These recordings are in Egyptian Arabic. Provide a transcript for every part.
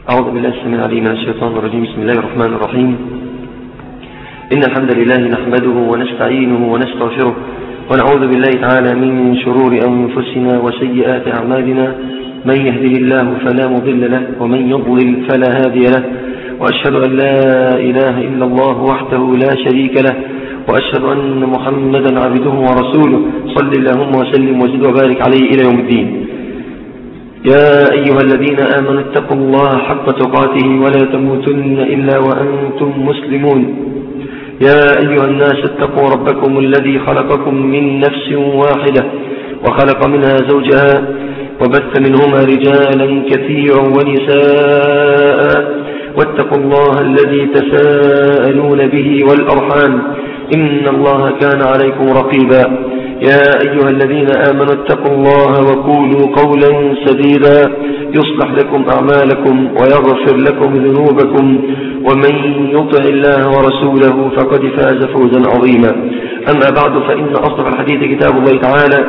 أعوذ بالله السميع العليم من الشيطان الرجيم بسم الله الرحمن الرحيم إن الحمد لله نحمده ونستعينه ونستغفره ونعوذ بالله تعالى من شرور أنفسنا وسيئات أعمالنا من يهده الله فلا مضل له ومن يضلل فلا هادي له وأشهد أن لا إله إلا الله وحده لا شريك له وأشهد أن محمدا عبده ورسوله صل اللهم وسلم وزد وبارك عليه إلى يوم الدين يا أيها الذين آمنوا اتقوا الله حق تقاته ولا تموتن إلا وأنتم مسلمون يا أيها الناس اتقوا ربكم الذي خلقكم من نفس واحدة وخلق منها زوجها وبث منهما رجالا كثيرا ونساء واتقوا الله الذي تساءلون به والأرحام إن الله كان عليكم رقيبا يا أيها الذين آمنوا اتقوا الله وقولوا قولا سديدا يصلح لكم أعمالكم ويغفر لكم ذنوبكم ومن يطع الله ورسوله فقد فاز فوزا عظيما أما بعد فإن أصدق الحديث كتاب الله تعالى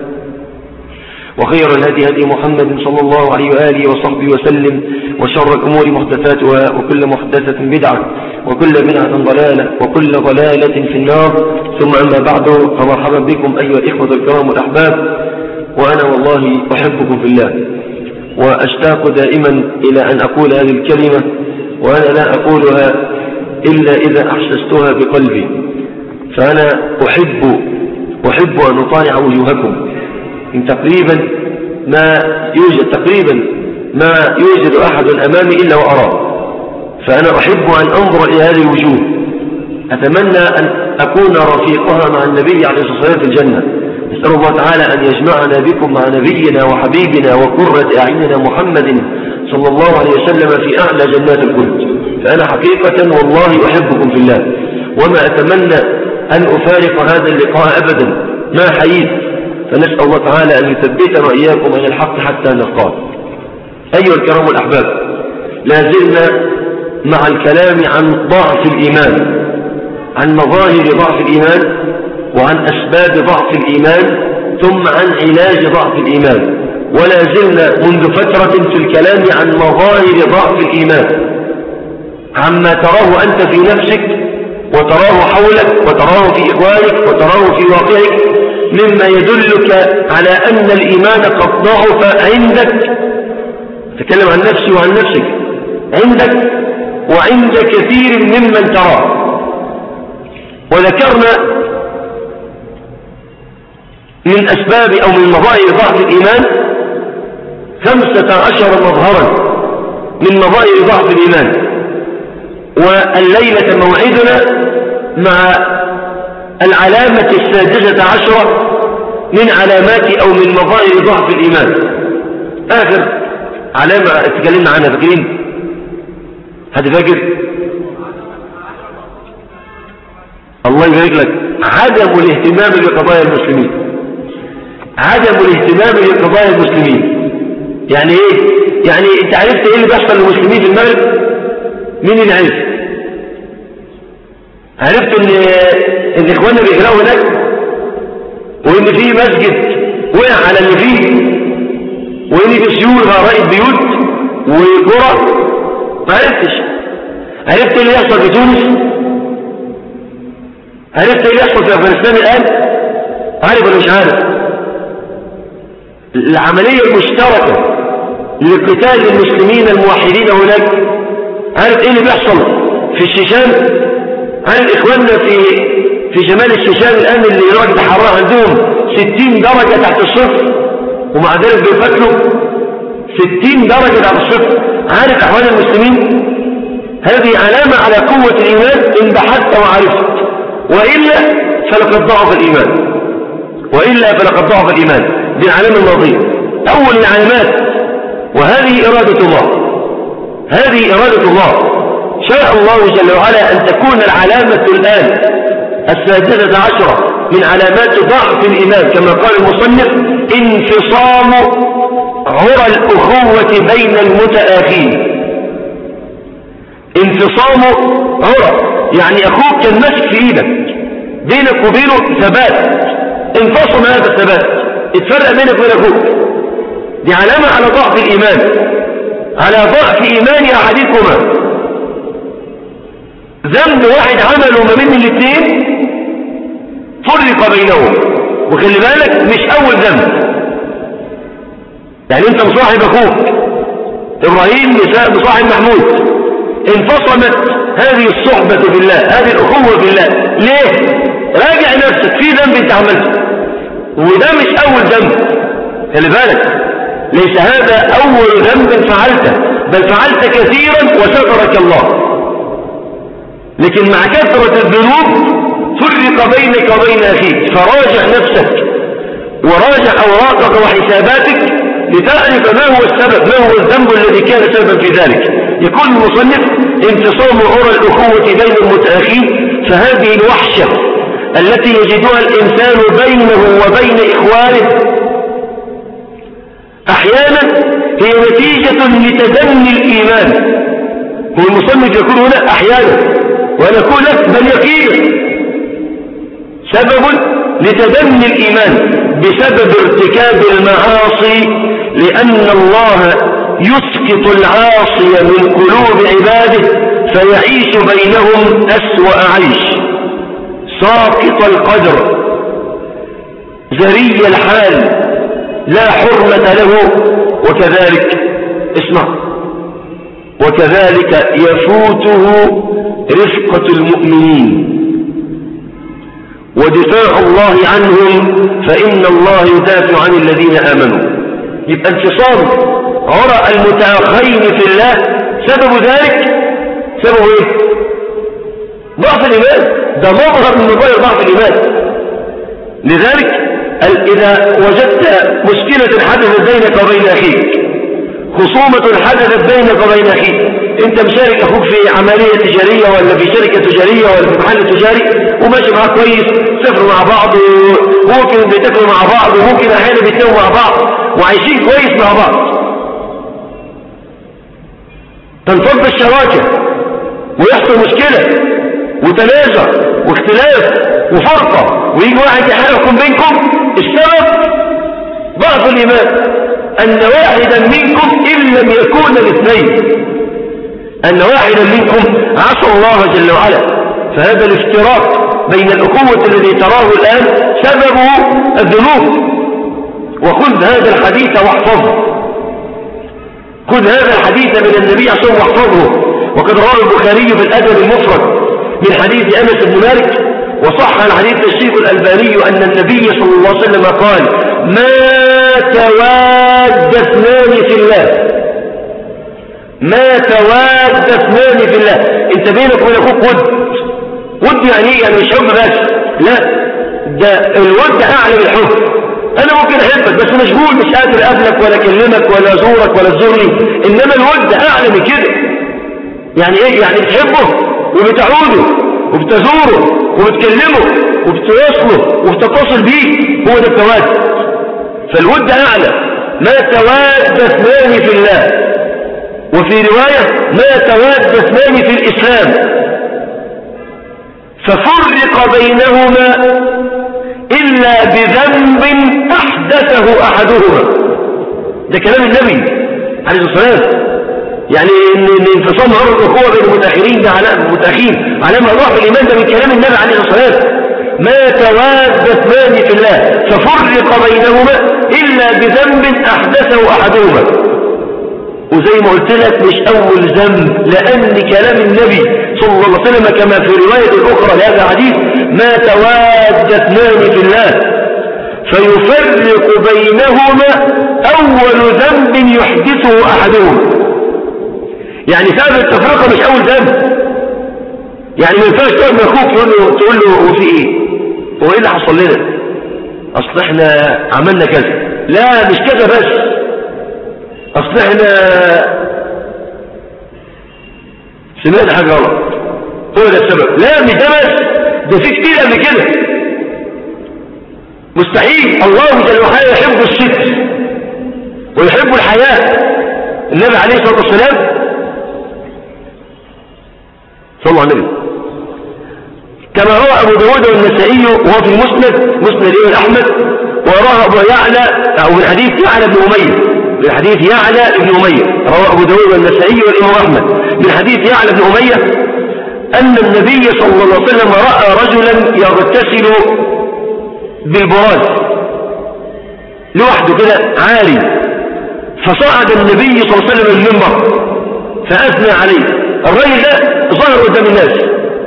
وخير الهدي هدي محمد صلى الله عليه وآله وصحبه وسلم وشر الأمور محدثاتها وكل محدثة بدعة وكل بدعة ضلالة وكل ضلالة في النار ثم أما بعد فمرحبا بكم أيها الإخوة الكرام والأحباب وأنا والله أحبكم في الله وأشتاق دائما إلى أن أقول هذه الكلمة وأنا لا أقولها إلا إذا أحسستها بقلبي فأنا أحب أحب أن أطالع وجوهكم إن تقريبا ما يوجد تقريبا ما يوجد أحد أمامي إلا وأراه فأنا أحب أن أنظر إلى هذه الوجوه أتمنى أن أكون رفيقها مع النبي عليه الصلاة والسلام في الجنة نسأل الله تعالى أن يجمعنا بكم مع نبينا وحبيبنا وقرة أعيننا محمد صلى الله عليه وسلم في أعلى جنات الخلد فأنا حقيقة والله أحبكم في الله وما أتمنى أن أفارق هذا اللقاء أبدا ما حييت فنسأل الله تعالى أن يثبتنا وإياكم عن الحق حتى نلقاه أيها الكرام الأحباب لا زلنا مع الكلام عن ضعف الإيمان عن مظاهر ضعف الإيمان وعن أسباب ضعف الإيمان ثم عن علاج ضعف الإيمان ولا زلنا منذ فترة في الكلام عن مظاهر ضعف الإيمان عما تراه أنت في نفسك وتراه حولك وتراه في إخوانك وتراه في واقعك مما يدلك على أن الإيمان قد ضعف عندك تكلم عن نفسي وعن نفسك عندك وعند كثير ممن تراه وذكرنا من أسباب أو من مظاهر ضعف الإيمان خمسة عشر مظهرا من مظاهر ضعف الإيمان والليلة موعدنا مع العلامة السادسة عشرة من علامات أو من مظاهر ضعف الإيمان آخر علامة تكلمنا عنها فاكرين هذا فاكر الله يبارك لك عدم الاهتمام بقضايا المسلمين عدم الاهتمام بقضايا المسلمين يعني ايه يعني انت عرفت ايه اللي بيحصل للمسلمين في المغرب مين اللي عرف عرفت ان ان اخواننا بيقراوا هناك وان في مسجد وقع على اللي فيه وان في سيول غراء البيوت وقرى ما عرفتش عرفت اللي يحصل في تونس عرفت اللي يحصل في افغانستان الان عارف ولا مش عارف العمليه المشتركه لقتال المسلمين الموحدين هناك عارف ايه اللي بيحصل في الشيشان عارف اخواننا في في شمال الشيشان الان اللي درجه الحراره عندهم 60 درجه تحت الصفر ومع ذلك بيقتلوا 60 درجه تحت الصفر عارف احوال المسلمين هذه علامه على قوه الايمان ان بحثت وعرفت والا فلقد ضعف الايمان والا فلقد ضعف الايمان دي العلامه الماضيه اول العلامات وهذه اراده الله هذه اراده الله شاء الله جل وعلا أن تكون العلامة الآن السادسة عشرة من علامات ضعف الإيمان كما قال المصنف انفصام عرى الأخوة بين المتآخين انفصام عرى يعني أخوك كان ماسك في إيدك بينك وبينه ثبات انفصم هذا الثبات اتفرق بينك وبين أخوك دي علامة على ضعف الإيمان على ضعف إيمان أحدكما ذنب واحد عمله ما بين الاثنين فرق بينهم وخلي بالك مش أول ذنب يعني أنت مصاحب أخوك إبراهيم مصاحب محمود انفصمت هذه الصحبة في الله هذه الأخوة في الله ليه؟ راجع نفسك في ذنب انت عملته وده مش أول ذنب خلي بالك ليس هذا أول ذنب فعلته بل فعلت كثيرا وسترك الله لكن مع كثرة الذنوب فرق بينك وبين أخيك فراجع نفسك وراجع أوراقك وحساباتك لتعرف ما هو السبب ما هو الذنب الذي كان سببا في ذلك يقول المصنف انتصام عرى الأخوة بين المتأخين فهذه الوحشة التي يجدها الإنسان بينه وبين إخوانه أحيانا هي نتيجة لتدني الإيمان هو المصنف يقول هنا أحيانا ونقول لك بل يقين سبب لتدني الإيمان بسبب ارتكاب المعاصي لأن الله يسقط العاصي من قلوب عباده فيعيش بينهم أسوأ عيش ساقط القدر زري الحال لا حرمة له وكذلك اسمع وكذلك يفوته رفقة المؤمنين ودفاع الله عنهم فإن الله يدافع عن الذين آمنوا يبقى انفصام عرى المتأخين في الله سبب ذلك سبب ايه ضعف الإيمان ده مظهر من مظاهر ضعف الإيمان لذلك إذا وجدت مشكلة حدثت بينك وبين أخيك خصومة حدثت بينك وبين أخيك انت مشارك اخوك في عملية تجارية ولا في شركة تجارية ولا في محل تجاري وماشي معاه كويس سافروا مع بعض وممكن بيتاكلوا مع بعض وممكن احيانا بيتناموا مع بعض وعايشين كويس مع بعض تنفض الشراكة ويحصل مشكلة وتنازع واختلاف وفرقة ويجي واحد يحركم بينكم السبب ضعف الإيمان أن واحدا منكم إن لم يكون الاثنين أن واحدا منكم عصى الله جل وعلا فهذا الافتراق بين الأخوة الذي تراه الآن سببه الذنوب وخذ هذا الحديث واحفظه خذ هذا الحديث من النبي صلى الله عليه وسلم واحفظه وقد رواه البخاري في الأدب المفرد من حديث أنس بن مالك وصح الحديث الشيخ الألباني أن النبي صلى الله عليه وسلم قال ما تواد اثنان في الله ما تواد اثنان في الله انت بينك وبين اخوك ود ود يعني ايه يعني مش حب بس لا ده الود اعلى من الحب انا ممكن احبك بس مشغول مش قادر اقابلك ولا اكلمك ولا ازورك ولا تزورني انما الود اعلى من كده يعني ايه يعني بتحبه وبتعوده وبتزوره وبتكلمه وبتواصله وبتتصل بيه هو ده التواد فالود اعلى ما تواد اثنان في الله وفي رواية ما تواد اثنان في الإسلام ففرق بينهما إلا بذنب أحدثه أحدهما ده كلام النبي عليه الصلاة والسلام يعني ان انفصام عمر الأخوة بين المتأخرين ده على المتأخرين على ما روح الإيمان ده من كلام النبي عليه الصلاة والسلام ما تواد اثنان في الله ففرق بينهما إلا بذنب أحدثه أحدهما وزي ما قلت لك مش أول ذنب لأن كلام النبي صلى الله عليه وسلم كما في رواية أخرى لهذا الحديث ما تواد اثنان في الله فيفرق بينهما أول ذنب يحدثه أحدهما يعني سبب التفرقة مش أول ذنب يعني ما ينفعش تقعد من أخوك تقول له تقول له هو في إيه؟ هو إيه اللي حصل لنا؟ أصل إحنا عملنا كذا لا مش كذا بس اصل احنا سمعنا حاجة غلط هو ده السبب لا مش ده بس ده في كتير قبل كده مستحيل الله جل وعلا يحب الست ويحب الحياة النبي عليه الصلاة والسلام صلى الله عليه وسلم كما روى أبو داود والنسائي وهو في المسند مسند الإمام أحمد وراه أبو يعلى أو من حديث يعلى بن أمية من حديث يعلى بن أمية رواه أبو داود والنسائي والإمام أحمد من حديث يعلى بن أمية أن النبي صلى الله عليه وسلم رأى رجلا يغتسل بالبراز لوحده كده عالي فصعد النبي صلى الله عليه وسلم المنبر فأثنى عليه الرجل ده ظهر قدام الناس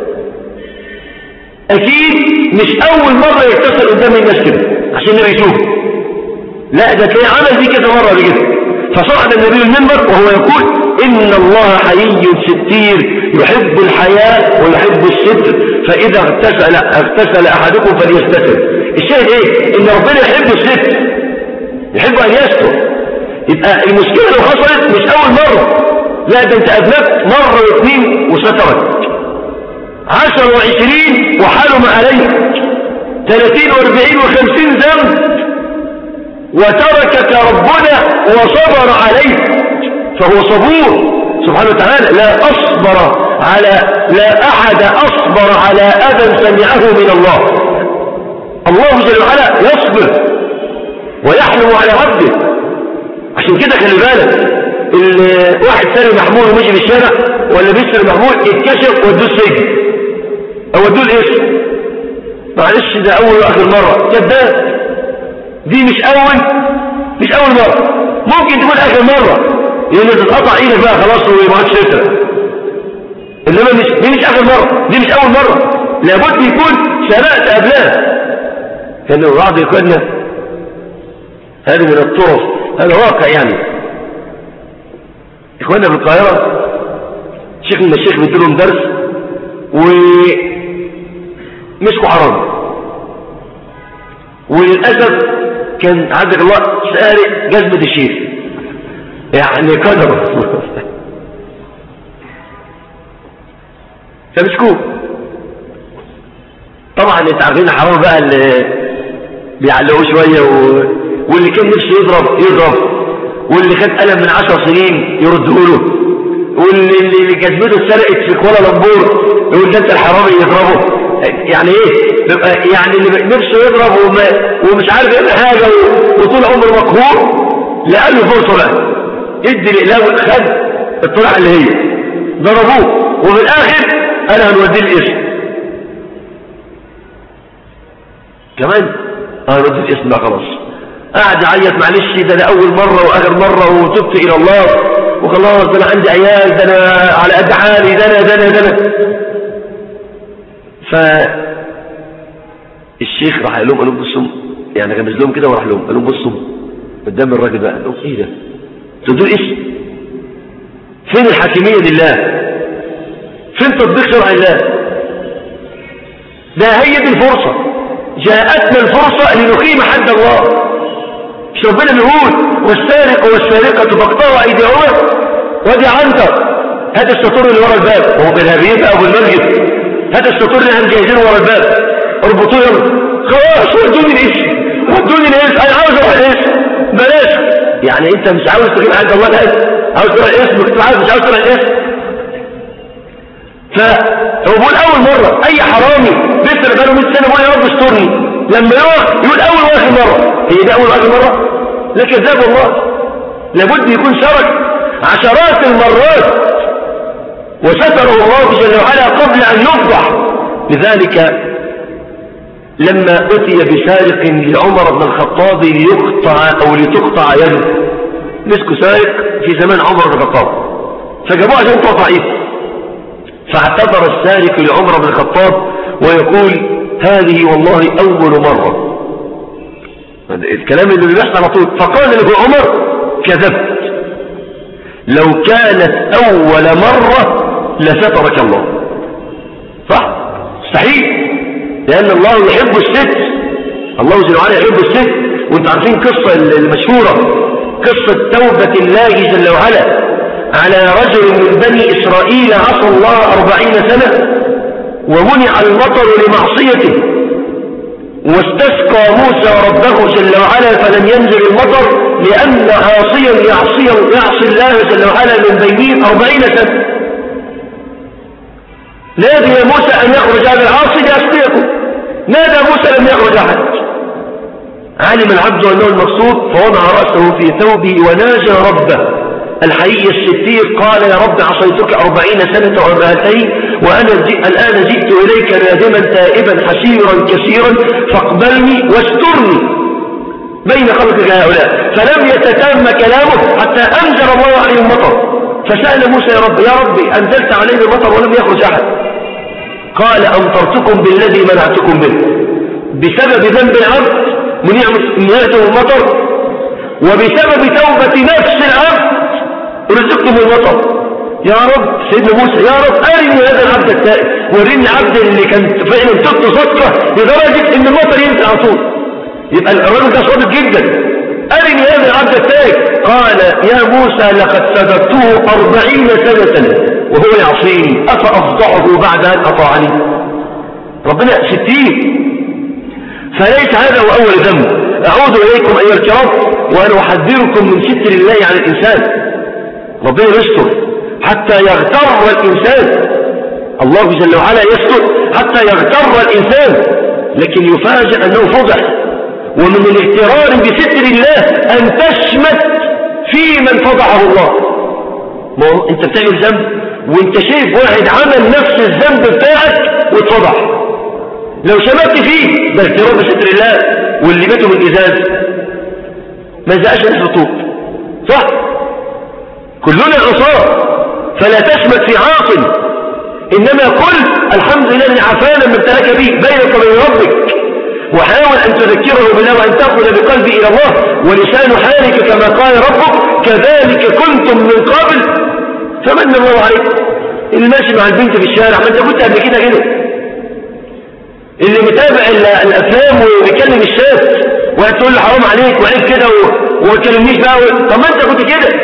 أكيد مش أول مرة يغتسل قدام الناس كده عشان النبي يشوفه لا ده تلاقيه عمل دي كذا مرة بكده فصعد النبي المنبر وهو يقول إن الله حيي ستير يحب الحياء ويحب الستر فإذا اغتسل, اغتسل أحدكم فليستتر الشاهد إيه؟ إن ربنا يحب الستر يحب أن يستر يبقى المشكلة لو حصلت مش أول مرة لا ده أنت أذنبت مرة واثنين وسترت عشر وعشرين وحالهم عليك ثلاثين واربعين وخمسين ذنب وتركك ربنا وصبر عليك فهو صبور سبحانه وتعالى لا أصبر على لا أحد أصبر على أذى سمعه من الله الله جل وعلا يصبر ويحلم على عبده عشان كده خلي بالك واحد ساري محمول ومشي في الشارع ولا بيسر محمول اتكشف ودوه السجن او ودوه الاسم معلش ده اول واخر مرة كذاب دي مش اول مش اول مرة ممكن تكون اخر مرة لان تتقطع ايدك بقى خلاص وما عادش تسرق انما مش دي مش اخر مرة دي مش اول مرة لابد يكون سرقت قبلها كان بعض اخواننا هذه من الطرف هذا واقع يعني اخواننا في القاهرة شيخ من الشيخ بيديلهم درس ومسكوا حرام وللأسف كان عندك الله سارق جزمة الشيخ يعني قدر فمسكوه طبعا انت عارفين حرام بقى اللي بيعلقوه شوية و... واللي كان نفسه يضرب يضرب واللي خد قلم من عشر سنين يرده له واللي جزمته اتسرقت في كوالالمبور يقول ده انت الحرامي يضربه يعني ايه بيبقى يعني اللي نفسه يضرب وما ومش عارف يعمل حاجه وطول عمره مقهور لقى له فرصه بقى ادي الاقلام خد الطلعه اللي هي ضربوه وفي الاخر انا هنوديه الاسم كمان هنوديه الاسم بقى خلاص قاعد يعيط معلش ده انا اول مرة واخر مرة وتبت الى الله وخلاص ده انا عندي عيال ده انا على قد حالي ده انا ده انا ده انا ف الشيخ راح قال لهم قال لهم بصوا يعني غمز لهم كده وراح لهم قال لهم بصوا قدام الراجل بقى قال لهم ايه ده تدول اسم فين الحاكمية لله فين تطبيق شرع الله ده هي دي الفرصة جاءتنا الفرصة لنقيم حد الله مش ربنا بيقول والسارق والسارقة فاقطعوا ايديهما وادي عنتر هات السطور اللي ورا الباب هو بالهبيب او بالمسجد هات السطور اللي احنا مجهزينه ورا الباب اربطوه يلا خلاص ودوني الاسم ودوني الاسم انا عاوز اروح الاسم بلاش يعني انت مش عاوز تجيب عند الله ده عاوز تروح الاسم كنت عاوز مش عاوز تروح الاسم فهو بيقول اول مرة اي حرامي بيسرق بقاله 100 سنة بيقول يا رب استرني لما يقف يقول اول واخر مرة هي ده اول واخر مرة لا كذاب والله لابد يكون شرك عشرات المرات وستره الله جل وعلا قبل ان يفضح لذلك لما اتي بسارق لعمر بن الخطاب ليقطع او لتقطع يده مسكوا سارق في زمان عمر بن الخطاب فجابوه عشان تقطع ايده فاعتذر السارق لعمر بن الخطاب ويقول هذه والله أول مرة الكلام اللي بيحصل على طول فقال له عمر كذبت لو كانت أول مرة لسترك الله صح صحيح لأن الله يحب الست الله جل وعلا يحب الست وانت عارفين قصة المشهورة قصة توبة الله جل وعلا على رجل من بني إسرائيل عصى الله أربعين سنة ومنع المطر لمعصيته واستسقى موسى ربه جل وعلا فلم ينزل المطر لأن عاصيا يعصي, يعصي الله جل وعلا من بينهم أربعين سنة نادي يا موسى أن يخرج هذا العاصي لأسقيكم نادى موسى لم يخرج أحد علم العبد أنه المقصود فوضع رأسه في ثوبه وناجى ربه الحي الستير قال يا رب عصيتك أربعين سنة وأربعتين وأنا الآن جئت إليك نادما تائبا حسيرا كثيرا فاقبلني واسترني بين خلقك هؤلاء فلم يتتم كلامه حتى أنزل الله عليه المطر فسأل موسى يا رب يا ربي أنزلت عليه المطر ولم يخرج أحد قال أمطرتكم بالذي منعتكم به بسبب ذنب العبد منعته المطر وبسبب توبة نفس العبد ورزقتم المطر يا رب سيدنا موسى يا رب أرني هذا العبد التائب وريني العبد اللي كان فعلا تبت صدقة لدرجة ان المطر ينزل على طول يبقى الراجل ده صادق جدا أرني هذا العبد التائب قال يا موسى لقد سبقته أربعين سنة وهو يعصيني أفأفضحه بعد أن أطاعني ربنا ستين فليس هذا هو أول ذنب أعود إليكم أيها الكرام وأنا أحذركم من ستر الله على الإنسان ربنا يستر حتى يغتر الإنسان الله جل وعلا يستر حتى يغتر الإنسان لكن يفاجأ أنه فضح ومن الاغترار بستر الله أن تشمت في من فضحه الله ما انت بتعمل ذنب وانت شايف واحد عمل نفس الذنب بتاعك واتفضح لو شمت فيه ده اغترار بستر الله واللي ماتوا من ازاز ما زقاش الخطوط صح كلنا عصاه فلا تشمت في عاصم إنما قل الحمد لله الذي عافانا من ابتلاك به بينك وبين ربك وحاول أن تذكره بالله وأن تأخذ بقلبي إلى الله ولسان حالك كما قال ربك كذلك كنتم من قبل فمن الله عليك اللي ماشي مع البنت في الشارع ما انت كنت قبل كده كده اللي متابع الافلام وبيكلم الشاب وهتقول له حرام عليك وعيب كده وما تكلمنيش بقى طب ما انت كنت كده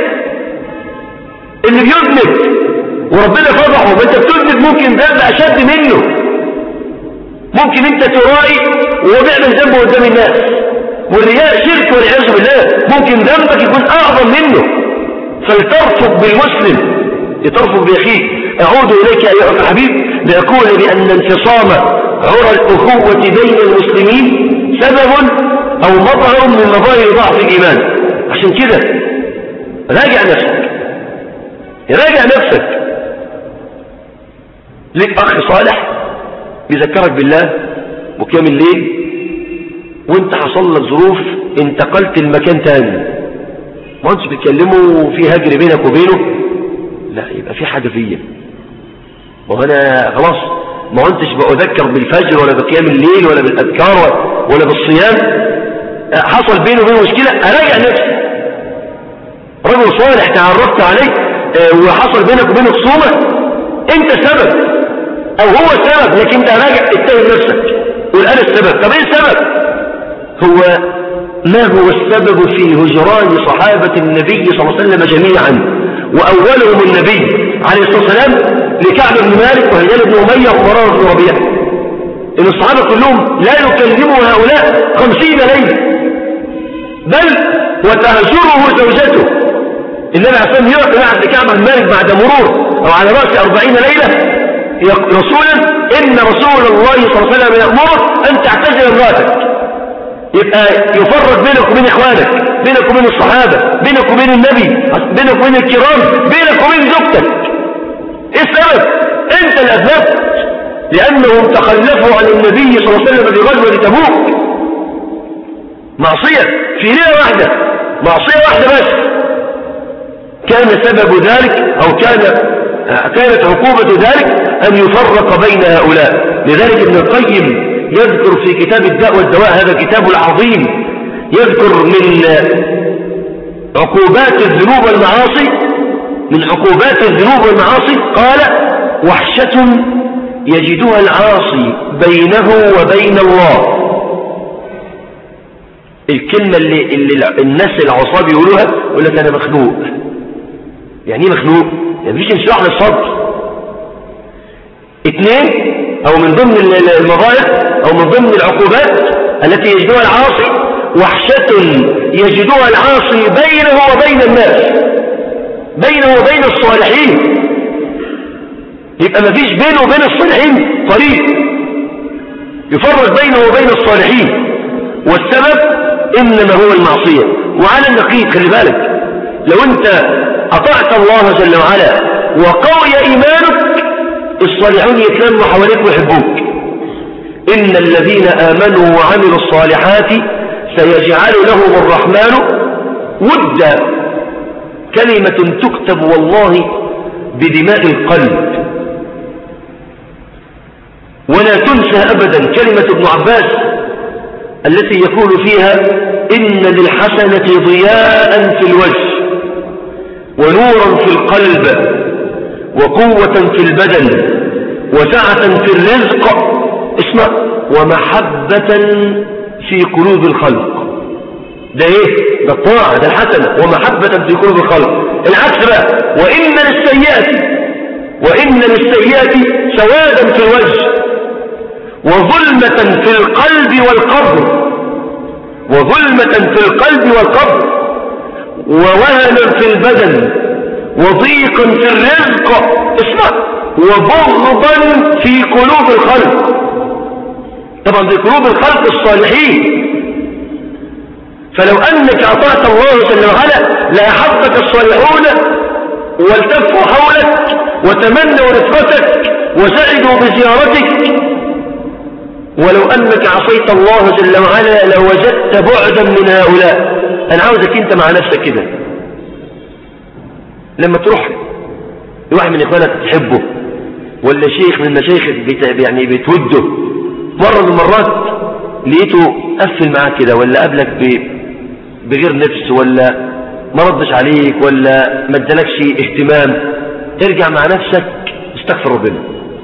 اللي بيذنب وربنا فضحه وانت بتذنب ممكن ذنب اشد منه ممكن انت ترائي وهو بيعمل ذنبه قدام الناس والرياء شرك والعياذ بالله ممكن ذنبك يكون اعظم منه فلترفق بالمسلم لترفق باخيك اعود اليك ايها الحبيب لاقول بان انفصام عرى الاخوه بين المسلمين سبب او مظهر من مظاهر ضعف الايمان عشان كده راجع نفسك راجع نفسك ليك أخ صالح بيذكرك بالله وكام الليل وانت حصل لك ظروف انتقلت المكان تاني ما انتش بتكلمه في هجر بينك وبينه لا يبقى في حاجة فيا ما انا خلاص ما انتش بأذكر بالفجر ولا بقيام الليل ولا بالأذكار ولا بالصيام حصل بينه وبينه مشكلة اراجع نفسي رجل صالح تعرفت عليه آه، وحصل بينك وبين الصومة انت سبب او هو سبب لكن انت راجع اتهم نفسك قول انا السبب طب ايه السبب هو ما هو السبب في هجران صحابة النبي صلى الله عليه وسلم جميعا وأولهم النبي عليه الصلاة والسلام لكعب بن مالك وهلال بن أمية ومرار بن ربيع إن الصحابة كلهم لا يكلموا هؤلاء خمسين ليلة بل وتهجره زوجته النبي عليه الصلاة والسلام يقعد كعب بن مالك بعد مرور أو على رأس أربعين ليلة رسولا إن رسول الله صلى الله عليه وسلم يأمرك أن تعتزل امرأتك يبقى يفرق بينك وبين إخوانك بينك وبين الصحابة بينك وبين النبي بينك وبين الكرام بينك وبين زوجتك إيه السبب أنت الأسباب لأنهم تخلفوا عن النبي صلى الله عليه وسلم في غزوة تبوك معصية في ليلة واحدة معصية واحدة بس كان سبب ذلك أو كان كانت عقوبة ذلك أن يفرق بين هؤلاء لذلك ابن القيم يذكر في كتاب الداء والدواء هذا الكتاب العظيم يذكر من عقوبات الذنوب والمعاصي من عقوبات الذنوب والمعاصي قال وحشة يجدها العاصي بينه وبين الله الكلمة اللي, اللي الناس العصاب بيقولوها يقول لك أنا مخنوق يعني ايه مخلوق يعني مفيش انشراح للصدر اثنين او من ضمن المضايق او من ضمن العقوبات التي يجدها العاصي وحشة يجدها العاصي بينه وبين الناس بينه وبين الصالحين يبقى مفيش بينه وبين الصالحين طريق يفرق بينه وبين الصالحين والسبب إنما هو المعصية وعلى النقيض خلي بالك لو أنت أطعت الله جل وعلا وقوي إيمانك الصالحون يتلموا حواليك ويحبوك إن الذين آمنوا وعملوا الصالحات سيجعل لهم الرحمن ودا كلمة تكتب والله بدماء القلب ولا تنسى أبدا كلمة ابن عباس التي يقول فيها إن للحسنة ضياء في الوجه ونورا في القلب وقوة في البدن وسعة في الرزق اسمع ومحبة في قلوب الخلق ده ايه ده الطاعة ده الحسنة ومحبة في قلوب الخلق العكس بقى وإن للسيئات وإن للسيئات سوادا في الوجه وظلمة في القلب والقبر وظلمة في القلب والقبر ووهنا في البدن وضيقا في الرزق اسمع وبغضا في قلوب الخلق طبعا في قلوب الخلق الصالحين فلو أنك أطعت الله جل وعلا لأحبك الصالحون والتفوا حولك وتمنوا رفقتك وسعدوا بزيارتك ولو أنك عصيت الله جل وعلا لوجدت بعدا من هؤلاء أنا عاوزك أنت مع نفسك كده لما تروح لواحد من إخوانك تحبه ولا شيخ من مشايخك يعني بتوده مرة من المرات لقيته قفل معاك كده ولا قابلك بغير نفس ولا ما ردش عليك ولا ما ادالكش اهتمام ارجع مع نفسك استغفر ربنا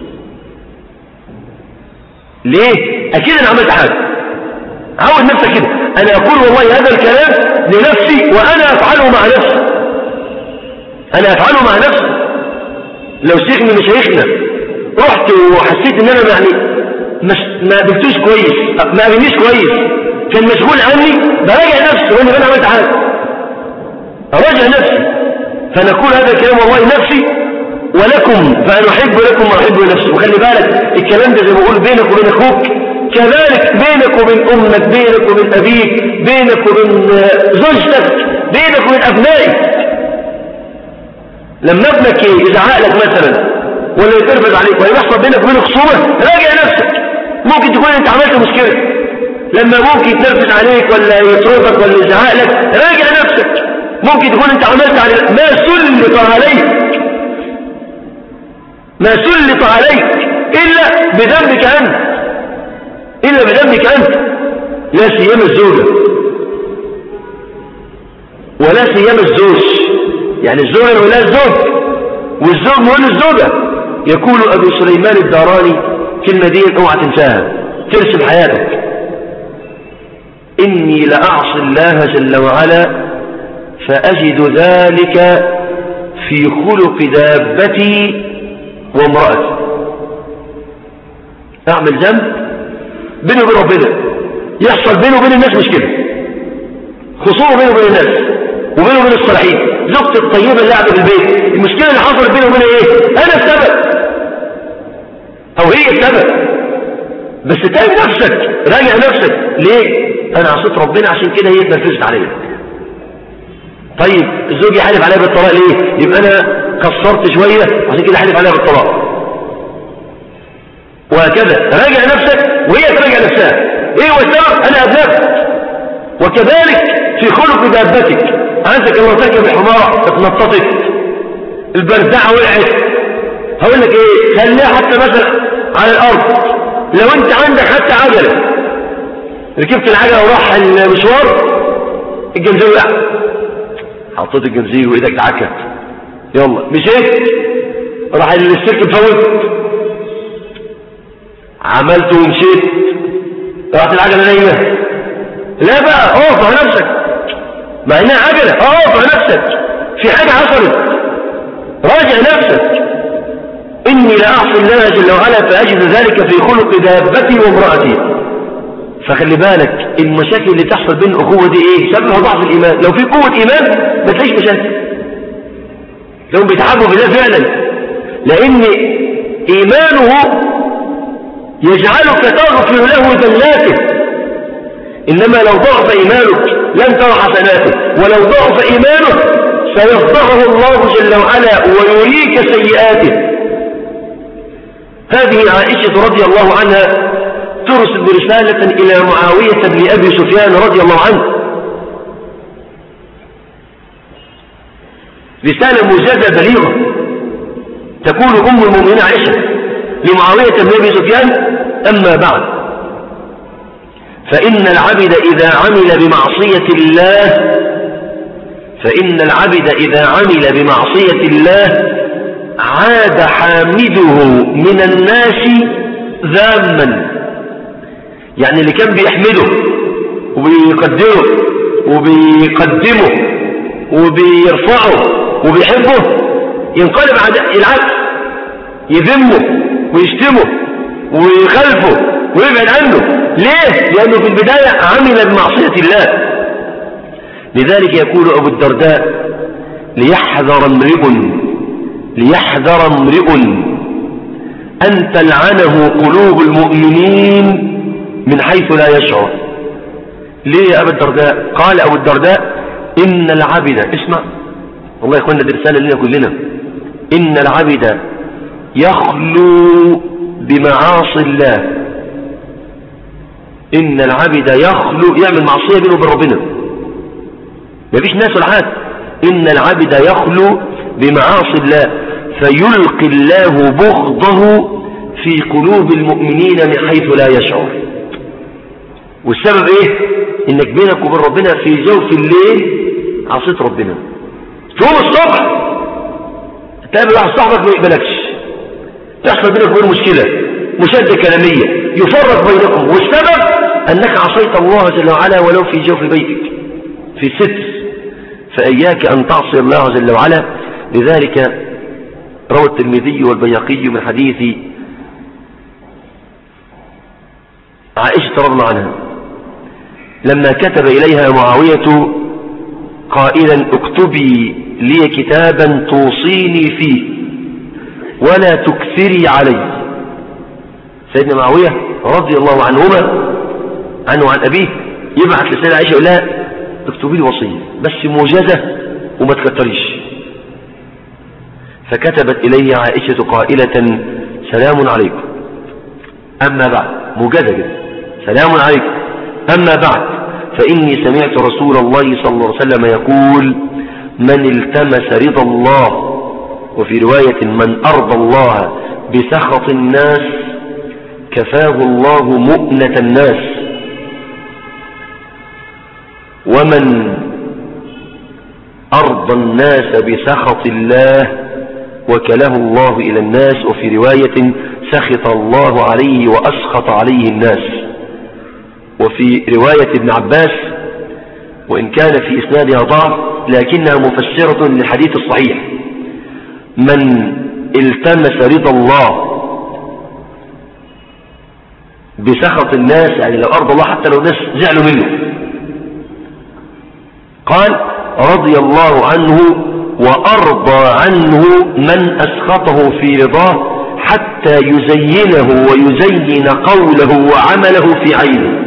ليه اكيد انا عملت حاجه عود نفسك كده انا اقول والله هذا الكلام لنفسي وانا افعله مع نفسي انا افعله مع نفسي لو شيخ من مشايخنا رحت وحسيت ان انا يعني مش ما قابلتوش كويس ما قابلنيش كويس كان مشغول عني براجع نفسي وانا انا عملت حاجه اراجع نفسي فنقول هذا الكلام والله نفسي ولكم فانا احب لكم ما احب لنفسي وخلي بالك الكلام ده زي ما بقول بينك وبين اخوك كذلك بينك وبين امك بينك وبين ابيك بينك وبين زوجتك بينك وبين ابنائك لما ابنك يزعق لك مثلا ولا يترفض عليك ولا يحصل بينك وبين خصومه راجع نفسك ممكن تكون انت عملت مشكله لما ممكن يتنرفز عليك ولا يطردك ولا يزعق لك راجع نفسك ممكن تكون انت عملت على ما سلط عليك ما سلط عليك الا بذنبك انت الا بذنبك انت لا سيما الزوجه ولا سيما الزوج يعني الزوجه ولا الزوج والزوج مهم الزوجه يقول ابو سليمان الداراني كلمه دي اوعى تنساها ترسم حياتك إني لأعصي الله جل وعلا فأجد ذلك في خلق دابتي وامرأتي أعمل ذنب بيني وبين ربنا يحصل بيني وبين الناس مشكلة خصوصا بيني وبين الناس وبيني وبين الصالحين زوجتي الطيبة اللي قاعدة في البيت المشكلة اللي حصلت بيني وبين ايه أنا السبب أو هي السبب بس تاني نفسك راجع نفسك ليه انا عصيت ربنا عشان كده هي اتنفذت عليا طيب الزوج يحلف عليا بالطلاق ليه يبقى انا قصرت شوية عشان كده حلف عليها بالطلاق وهكذا راجع نفسك وهي تراجع نفسها ايه والسبب انا ابنك وكذلك في خلق دابتك عندك الله تركب الحمارة اتنططت البردعة وقعت هقول لك ايه خليها حتى مثلا على الارض لو انت عندك حتى عجلة ركبت العجلة وراح المشوار الجنزير لا حطيت الجنزير وايدك تعكت يلا مشيت راح السلك مفوت عملت ومشيت راحت العجلة نايمة لا بقى اقف على نفسك مع انها عجلة اقف على نفسك في حاجة حصلت راجع نفسك إني لأعصي الله جل وعلا فأجد ذلك في خلق دابتي وامرأتي فخلي بالك المشاكل اللي تحصل بين الأخوة دي إيه سببها ضعف الإيمان لو في قوة إيمان ما تلاقيش مشاكل لو بيتعبوا بده فعلا لأن إيمانه يجعلك تغفر له ذلاته إنما لو ضعف إيمانك لن ترى حسناته ولو ضعف إيمانك سيفضحه الله جل وعلا ويريك سيئاته هذه عائشة رضي الله عنها ترسل برسالة إلى معاوية بن أبي سفيان رضي الله عنه رسالة موجزة بليغة تقول أم المؤمنين عائشة لمعاوية بن أبي سفيان أما بعد فإن العبد إذا عمل بمعصية الله فإن العبد إذا عمل بمعصية الله عاد حامده من الناس ذاما يعني اللي كان بيحمده وبيقدره وبيقدمه وبيرفعه وبيحبه ينقلب العكس يذمه ويشتمه ويخلفه ويبعد عنه ليه؟ لأنه في البداية عمل بمعصية الله لذلك يقول أبو الدرداء ليحذر امرئ ليحذر امرئ أن تلعنه قلوب المؤمنين من حيث لا يشعر ليه يا أبو الدرداء قال أبو الدرداء إن العبد اسمع والله يا اخوانا دي رسالة لنا كلنا إن العبد يخلو بمعاصي الله إن العبد يخلو يعمل معصية بينه وبين ربنا مفيش ناس العاد إن العبد يخلو بمعاصي الله فيلقي الله بغضه في قلوب المؤمنين من حيث لا يشعر والسبب ايه انك بينك وبين ربنا في جوف الليل عصيت ربنا تقوم الصبح تقابل واحد صاحبك ما يقبلكش تحصل بينك وبين مشكلة مشادة كلامية يفرق بينكم والسبب انك عصيت الله جل وعلا ولو في جوف بيتك في ستر فإياك أن تعصي الله جل وعلا لذلك روى الترمذي والبياقي من حديث عائشة رضي الله عنها لما كتب إليها معاوية قائلا اكتبي لي كتابا توصيني فيه ولا تكثري علي سيدنا معاوية رضي الله عنهما عنه وعن أبيه يبعث لسيدنا عائشة يقول لها اكتبي لي وصية بس موجزة وما تكتريش فكتبت إلي عائشة قائلة سلام عليكم أما بعد موجزة جدا سلام عليكم أما بعد فإني سمعت رسول الله صلى الله عليه وسلم يقول من التمس رضا الله وفي رواية من أرضى الله بسخط الناس كفاه الله مؤنة الناس ومن أرضى الناس بسخط الله وكله الله إلى الناس وفي رواية سخط الله عليه وأسخط عليه الناس وفي رواية ابن عباس وإن كان في إسنادها ضعف لكنها مفسرة للحديث الصحيح من التمس رضا الله بسخط الناس يعني لو أرضى الله حتى لو الناس زعلوا منه قال رضي الله عنه وأرضى عنه من أسخطه في رضاه حتى يزينه ويزين قوله وعمله في عينه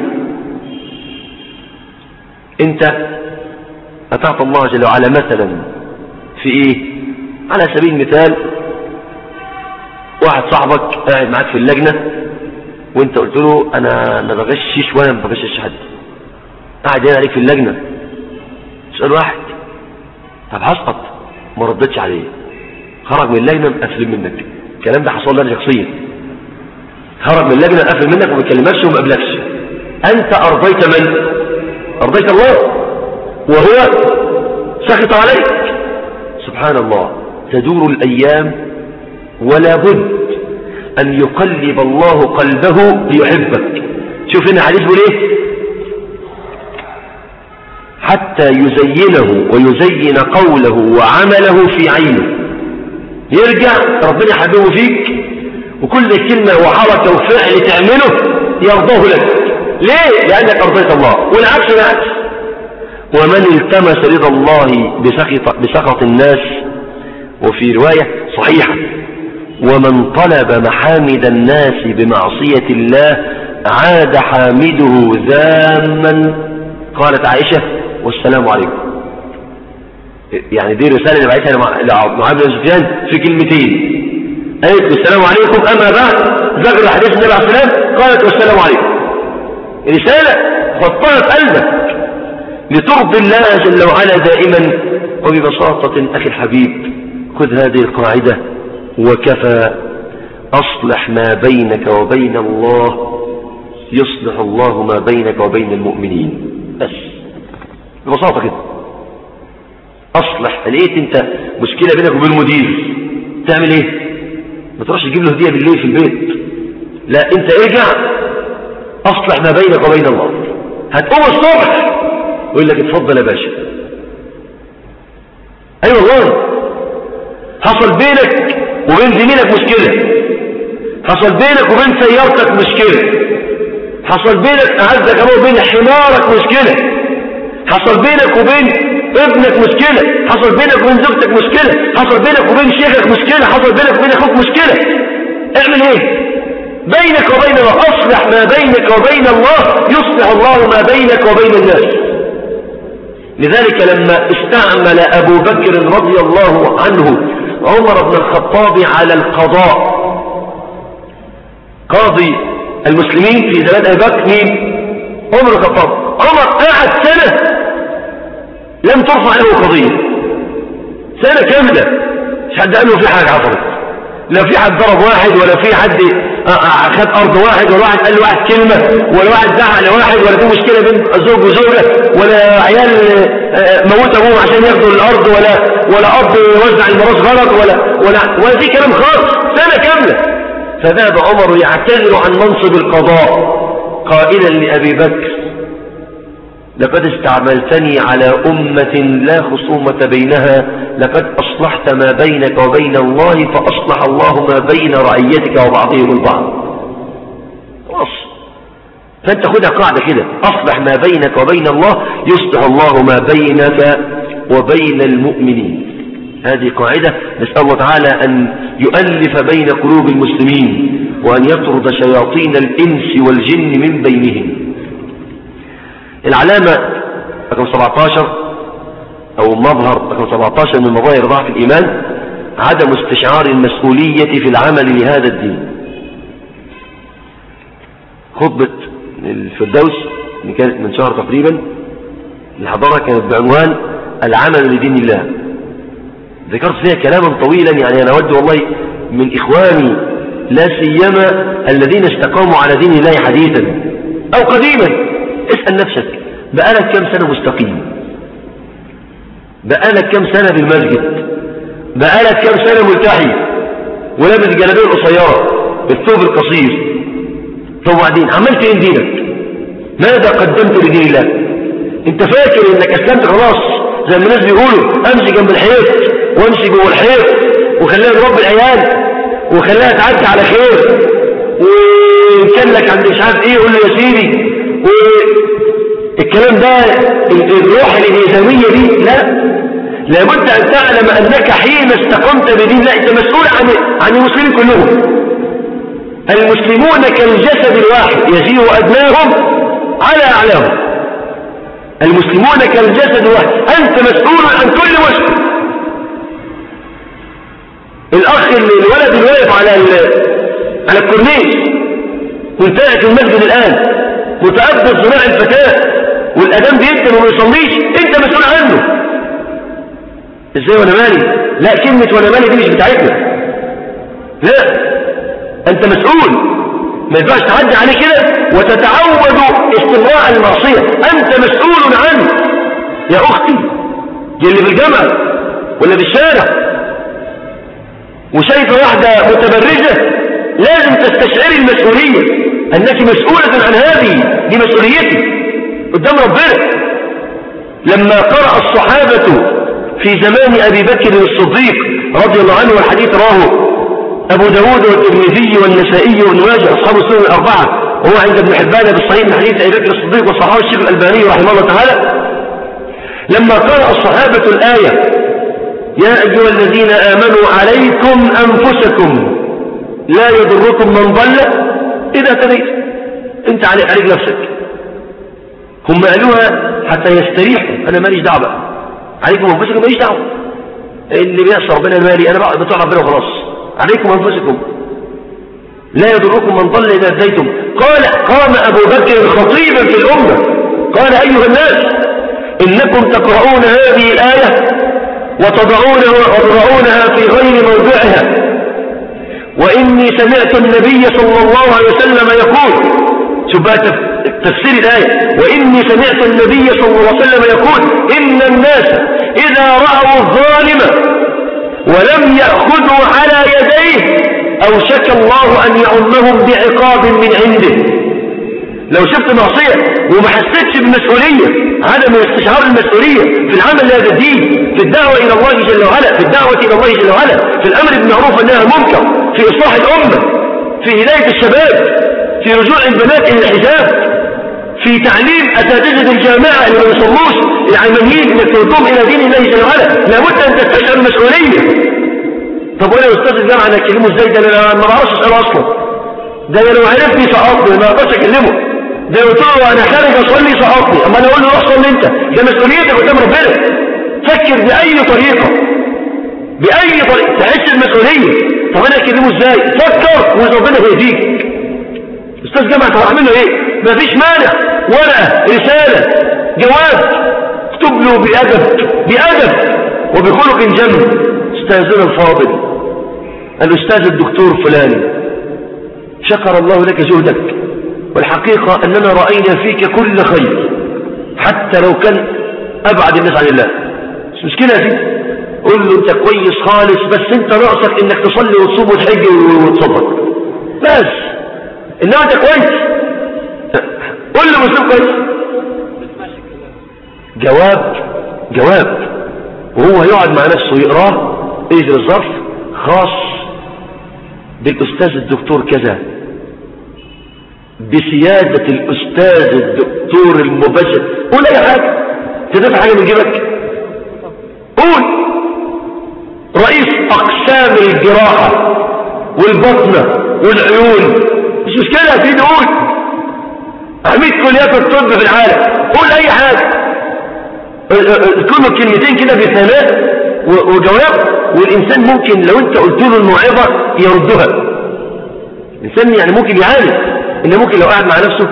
انت اتعطى الله جل وعلا مثلا في ايه على سبيل المثال واحد صاحبك قاعد معاك في اللجنة وانت قلت له انا ما بغشش ولا ما بغشش حد قاعد هنا عليك في اللجنة سؤال واحد طب هسقط ما ردتش عليه خرج من اللجنة مقفل منك الكلام ده حصل لنا شخصيا خرج من اللجنة مقفل منك وما بيكلمكش وما قبلكش انت ارضيت من أرضيت الله وهو سخط عليك سبحان الله تدور الأيام ولا بد أن يقلب الله قلبه ليحبك شوف هنا حديث ليه حتى يزينه ويزين قوله وعمله في عينه يرجع ربنا يحببه فيك وكل كلمة وحركة وفعل تعمله يرضاه لك ليه لأنك أرضيت الله والعكس بالعكس ومن التمس رضا الله بسخط, بسخط الناس وفي رواية صحيحة ومن طلب محامد الناس بمعصية الله عاد حامده ذاما قالت عائشة والسلام عليكم يعني دي رسالة اللي بعتها لمعاذ بن سفيان في كلمتين قالت السلام عليكم أما بعد ذكر حديث النبي عليه السلام قالت والسلام عليكم رسالة حطها في قلبك لترضي الله جل وعلا دائما وببساطة أخي الحبيب خذ هذه القاعدة وكفى أصلح ما بينك وبين الله يصلح الله ما بينك وبين المؤمنين بس ببساطة كده أصلح لقيت أنت مشكلة بينك وبين المدير تعمل إيه ما تروحش تجيب له هدية بالليل في البيت لا أنت ارجع أصلح ما بينك وبين الله هتقوم الصبح ويقول لك اتفضل يا باشا أي أيوة والله حصل بينك وبين زميلك مشكلة حصل بينك وبين سيارتك مشكلة حصل بينك أعزك الله وبين حمارك مشكلة حصل بينك وبين ابنك مشكلة حصل بينك وبين زوجتك مشكلة حصل بينك وبين شيخك مشكلة حصل بينك وبين أخوك مشكلة اعمل ايه بينك وبين الله أصلح ما بينك وبين الله يصلح الله ما بينك وبين الناس لذلك لما استعمل أبو بكر رضي الله عنه عمر بن الخطاب على القضاء قاضي المسلمين في زمان أبي بكر مين عمر بن الخطاب عمر قعد سنة لم ترفع له قضية سنة كاملة مش حد قال له في حاجة حصلت لا في حد ضرب واحد ولا في حد خد أرض واحد ولا واحد قال لواحد كلمة ولا واحد زعل لواحد ولا في مشكلة بين زوج وزوجة ولا عيال موت أبوهم عشان ياخدوا الأرض ولا ولا أرض يوزع الميراث غلط ولا ولا ولا في كلام خالص سنة كاملة فذهب عمر يعتذر عن منصب القضاء قائلا لأبي بكر لقد استعملتني على أمة لا خصومة بينها لقد أصلحت ما بينك وبين الله فأصلح الله ما بين رعيتك وبعضهم البعض خلاص فأنت خدها قاعدة كده أصلح ما بينك وبين الله يصلح الله ما بينك وبين المؤمنين هذه قاعدة نسأل الله تعالى أن يؤلف بين قلوب المسلمين وأن يطرد شياطين الإنس والجن من بينهم العلامة رقم 17 أو مظهر رقم 17 من مظاهر ضعف الإيمان عدم استشعار المسؤولية في العمل لهذا الدين خطبة الفردوس اللي كانت من شهر تقريبا الحضارة كانت بعنوان العمل لدين الله ذكرت فيها كلاما طويلا يعني أنا أود والله من إخواني لا سيما الذين استقاموا على دين الله حديثا أو قديما اسأل نفسك بقالك كم سنة مستقيم بقالك كم سنة بالمسجد بقالك كم سنة ملتحي ولابس جلابيه القصيرة بالثوب القصير طب وبعدين عملت ايه دينك ماذا قدمت لدين الله انت فاكر انك اسلمت خلاص زي ما الناس بيقولوا امشي جنب الحيط وامشي جوه الحيط وخليها تربي العيال وخليها تعدي على خير وكان لك عند مش عارف ايه يقول له يا سيدي والكلام ده الروح الانهزاميه دي لا لابد ان تعلم انك حين استقمت بدين لا انت مسؤول عن عن المسلمين كلهم المسلمون كالجسد الواحد يزيد ادناهم على اعلاهم المسلمون كالجسد الواحد انت مسؤول عن كل مسلم الاخ الولد اللي واقف على على الكورنيش وانتهى في المسجد الان متأبد صناع الفتاة والأدام بيكتب وما يصليش انت مسؤول عنه ازاي وانا مالي لا كلمة وانا مالي دي مش بتاعتنا لا انت مسؤول ما ينفعش تعدي عليه كده وتتعود استمراء المعصية انت مسؤول عنه يا اختي دي اللي في الجامعة ولا في الشارع وشايفة واحدة متبرجة لازم تستشعري المسؤولية أنك مسؤولة عن هذه دي مسؤوليتي قدام ربنا لما قرأ الصحابة في زمان أبي بكر الصديق رضي الله عنه والحديث راه أبو داود والترمذي والنسائي وابن ماجه أصحاب السنن الأربعة وهو عند ابن حبان بالصحيح من حديث أبي بكر الصديق وصحابه الشيخ الألباني رحمه الله تعالى لما قرأ الصحابة الآية يا أيها الذين آمنوا عليكم أنفسكم لا يضركم من ضل إذا تديت انت عليك عليك نفسك هم قالوها حتى يستريحوا انا ماليش دعوه عليكم انفسكم ماليش دعوه اللي بيحصل ربنا مالي انا بتوع ربنا وخلاص عليكم انفسكم لا يضركم من ضل اذا هديتم قال قام ابو بكر خطيبا في الامه قال ايها الناس انكم تقرؤون هذه الايه وتضعونها وتضعونها في غير موضعها وإني سمعت النبي صلى الله عليه وسلم يقول شوف بقى تفسير الآية وإني سمعت النبي صلى الله عليه وسلم يقول إن الناس إذا رأوا الظالم ولم يأخذوا على يديه أوشك الله أن يعمهم بعقاب من عنده لو شفت معصية وما حسيتش بالمسؤولية عدم استشعار المسؤولية في العمل لهذا الدين في الدعوة إلى الله جل وعلا في الدعوة إلى الله جل وعلا في الأمر بالمعروف والنهي عن المنكر في إصلاح الأمة في هداية الشباب في رجوع البنات إلى الحجاب في تعليم أساتذة الجامعة اللي ما يصلوش العلمانيين انك تردهم إلى دين الله جل وعلا لابد أن تستشعر المسؤولية طب وانا استاذ الجامعة انا اكلمه ازاي ده انا ما بعرفش اساله اصلا ده انا لو عرفني سقطني ما اقدرش اكلمه ده قلت له انا خارج اصلي سقطني اما انا اقول له روح صلي انت ده مسؤوليتك قدام ربنا فكر باي طريقه باي طريقه تحس المسؤوليه طب انا اكلمه ازاي فكر وربنا هيديك استاذ جامعه طب اعمل له ايه مفيش مانع ورقه رساله جواب اكتب له بادب بادب وبخلق جم استاذنا الفاضل الاستاذ الدكتور فلان شكر الله لك جهدك والحقيقة أننا رأينا فيك كل خير حتى لو كان أبعد الناس عن الله مش مشكلة دي قول له أنت كويس خالص بس أنت ناقصك إنك تصلي وتصوم وتحج وتصدق بس إنما أنت كويس قول له مسلم كويس جواب جواب وهو يقعد مع نفسه يقراه ايه الظرف خاص بالأستاذ الدكتور كذا بسيادة الأستاذ الدكتور المباشر قول أي حاجة تدفع حاجة من جيبك قول رئيس أقسام الجراحة والبطنة والعيون مش مشكلة في قول عميد كليات الطب في العالم قول أي حاجة كله كلمتين كده بثناء وجواب والإنسان ممكن لو أنت قلت له الموعظة يردها الإنسان يعني ممكن يعاني إن ممكن لو قاعد مع نفسه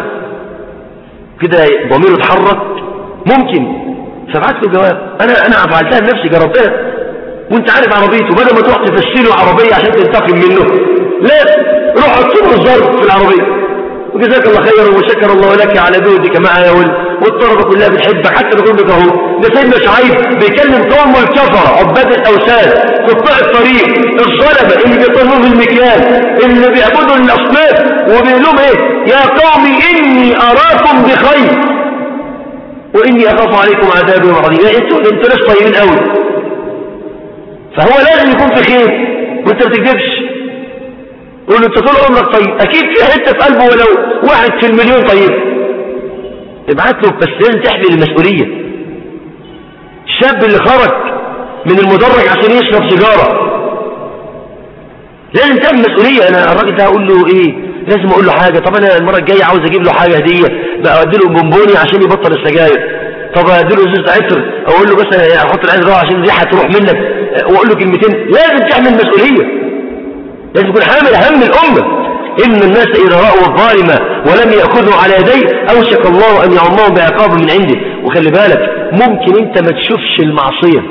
كده ضميره اتحرك ممكن فبعت له جواب أنا أنا فعلتها لنفسي جربتها وانت عارف عربيته بدل ما تروح تفسره عربية عشان تنتقم منه لا روح حط له الظرف في العربية وجزاك الله خيرا وشكر الله لك على جهدك معنا والطلبة كلها بتحبك حتى بيقول لك اهو ده سيدنا شعيب بيكلم قوم الكفرة عباد الاوثان قطاع الطريق الظلمة اللي بيطلبوا في المكيال اللي بيعبدوا الاصناف وبيقول لهم ايه يا قوم اني اراكم بخير واني اخاف عليكم عذاب يوم عظيم انتوا انتوا ناس طيبين قوي فهو لازم يكون في خير وانت ما تكذبش قول له انت طول عمرك طيب اكيد في حته في قلبه ولو واحد في المليون طيب ابعت له بس لازم تحمل المسؤوليه الشاب اللي خرج من المدرج عشان يشرب سيجاره لازم تعمل مسؤوليه انا الراجل ده اقول له ايه لازم اقول له حاجه طب انا المره الجايه عاوز اجيب له حاجه هديه بقى ادي له بونبوني عشان يبطل السجاير طب ادي له ازازه عطر اقول له بس احط العين عشان الريحه تروح منك واقول له كلمتين لازم تعمل مسؤوليه لازم يكون حامل هم الأمة إن الناس إذا رأوا الظالم ولم يأخذوا على يديه أوشك الله أن يعمهم بعقاب من عنده وخلي بالك ممكن أنت ما تشوفش المعصية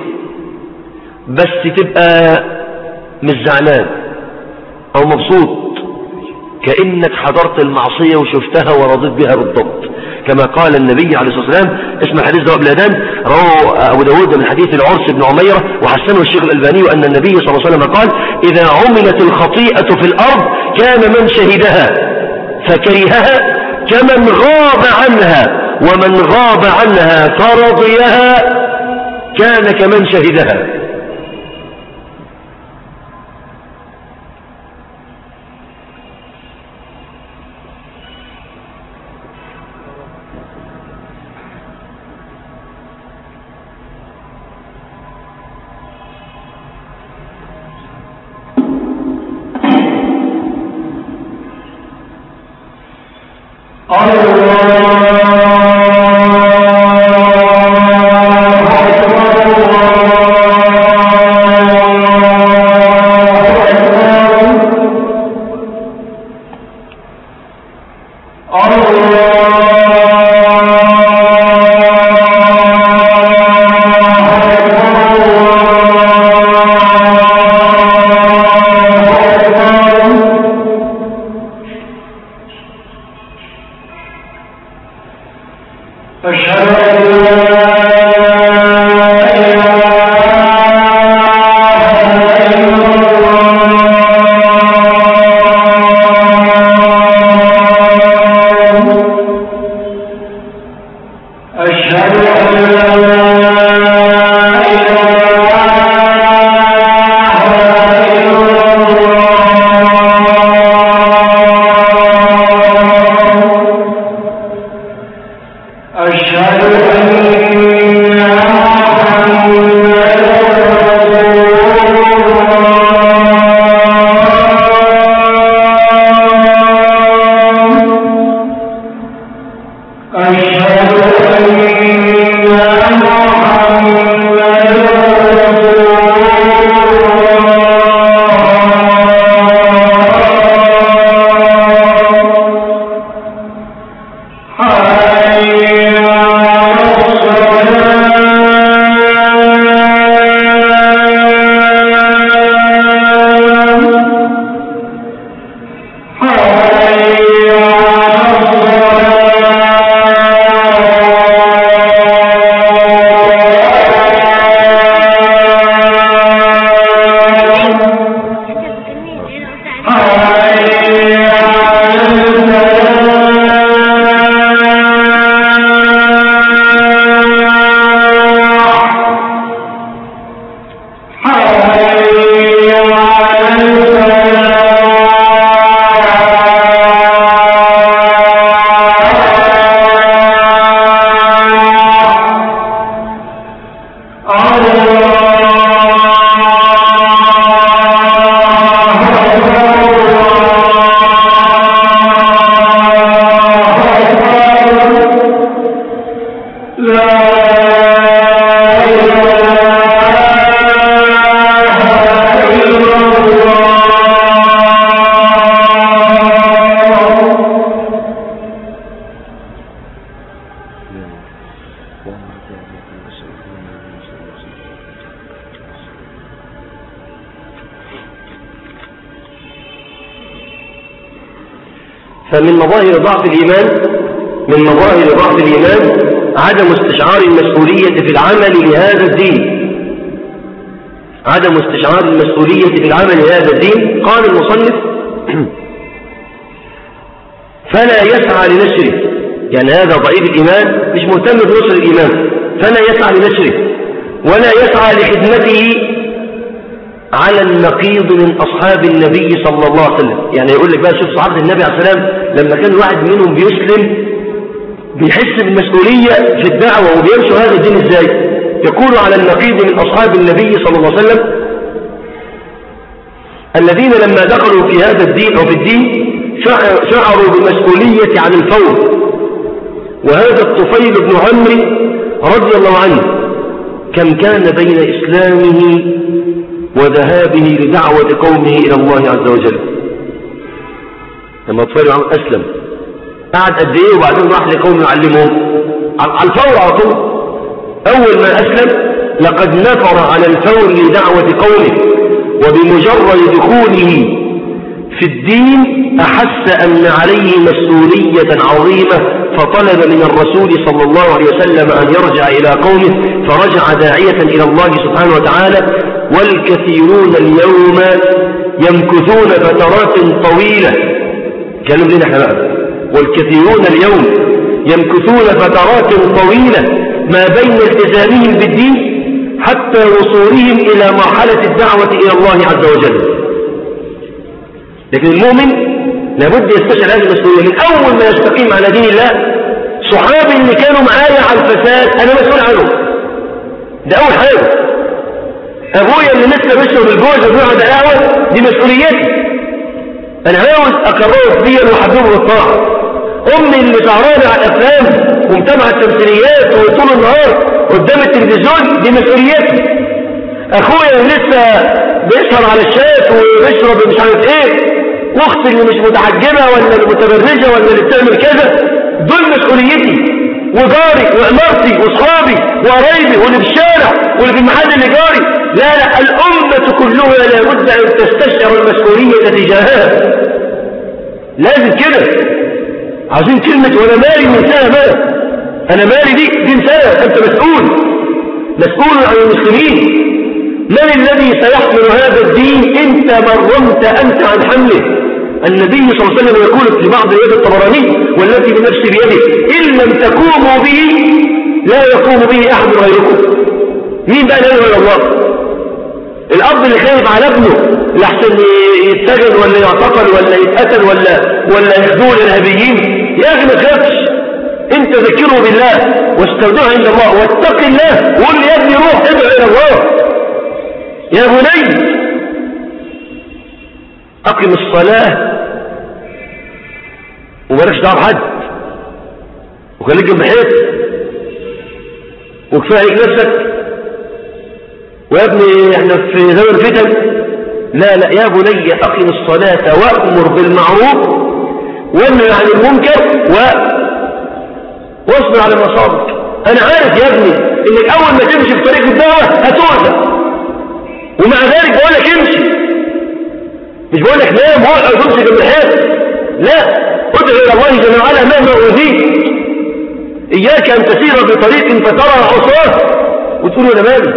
بس تبقى مش زعلان أو مبسوط كأنك حضرت المعصية وشفتها ورضيت بها بالضبط كما قال النبي عليه الصلاة والسلام اسم الحديث ده الأدان رواه أبو داود من حديث العرس بن عميرة وحسنه الشيخ الألباني أن النبي صلى الله عليه وسلم قال إذا عملت الخطيئة في الأرض كان من شهدها فكرهها كمن غاب عنها ومن غاب عنها فرضيها كان كمن شهدها فمن مظاهر ضعف الإيمان من مظاهر ضعف الإيمان عدم استشعار المسؤولية في العمل لهذا الدين عدم استشعار المسؤولية في العمل لهذا الدين قال المصنف فلا يسعى لنشره يعني هذا ضعيف الإيمان مش مهتم بنشر الإيمان فلا يسعى لنشره ولا يسعى لخدمته على النقيض من أصحاب النبي صلى الله عليه وسلم يعني يقول لك بقى شوف صحابة النبي عليه السلام لما كان واحد منهم بيسلم بيحس بالمسؤولية في الدعوة وبيمشوا هذا الدين ازاي يقول على النقيض من أصحاب النبي صلى الله عليه وسلم الذين لما دخلوا في هذا الدين أو في الدين شعروا بالمسؤولية عن الفور وهذا الطفيل بن عمرو رضي الله عنه كم كان بين إسلامه وذهابه لدعوة قومه إلى الله عز وجل لما طفيل عمرو أسلم قعد قد إيه وبعدين راح لقوم يعلمهم على الفور على طول أول ما أسلم لقد نفر على الفور لدعوة قومه وبمجرد دخوله في الدين أحس أن عليه مسؤولية عظيمة فطلب من الرسول صلى الله عليه وسلم أن يرجع إلى قومه فرجع داعية إلى الله سبحانه وتعالى والكثيرون اليوم يمكثون فترات طويلة كلام لنا احنا بقى والكثيرون اليوم يمكثون فترات طويلة ما بين التزامهم بالدين حتى وصولهم إلى مرحلة الدعوة إلى الله عز وجل لكن المؤمن لابد يستشعر هذه المسؤولية من أول ما يستقيم على دين الله صحابي اللي كانوا معايا على الفساد أنا مسؤول عنهم ده أول حاجة أبويا اللي لسه بيشرب الجوز وبيقعد قهوة دي مسؤوليتي أنا عاوز أكرره ديا وحبيبه بالطاعة امي اللي سهرانه على الافلام ومتابعه التمثيليات وطول النهار قدام التلفزيون دي مسؤوليتي اخويا اللي لسه بيسهر على الشات وبيشرب مش عارف ايه واختي اللي مش متحجبه ولا المتبرجه ولا اللي بتعمل كذا دول مسؤوليتي وجاري وعمارتي واصحابي وقرايبي واللي في الشارع واللي في المحل اللي جاري لا لا الأمة كلها لابد أن تستشعر المسؤولية تجاهها لازم كده عايزين كلمة وأنا مالي من سنة ما أنا مالي دي دي سنة أنت مسؤول مسؤول عن المسلمين من الذي سيحمل هذا الدين انت مرمت انت عن حمله النبي صلى الله عليه وسلم يقول في بعض يد الطبراني والتي بنفسي بيده إن لم تقوموا به لا يقوم به أحد غيركم مين بقى لا إلى الله الأب اللي خايف على ابنه لحسن يتسجن ولا يعتقل ولا يتقتل ولا ولا يخدوه الإرهابيين يا أخي ما تخافش أنت ذكره بالله واستودعه عند الله واتق الله وقول لي يا ابني روح ادعو إلى الله يا بني أقم الصلاة ومالكش دعوه بحد وخليك جنب حيط وكفايه نفسك ويا ابني احنا في زمن فتن لا لا يا بني أقم الصلاة وأمر بالمعروف وانهي عن المنكر و واصبر على مصابك أنا عارف يا ابني إنك أول ما تمشي في طريق الدعوة هتوعد ومع ذلك بقول لك امشي مش بقول لك نام وقع وتمشي جنب الحيط لا ادعو إلى الله جل وعلا مهما أوذيت إياك أن تسير بطريق فترى عصاه وتقول أنا مالي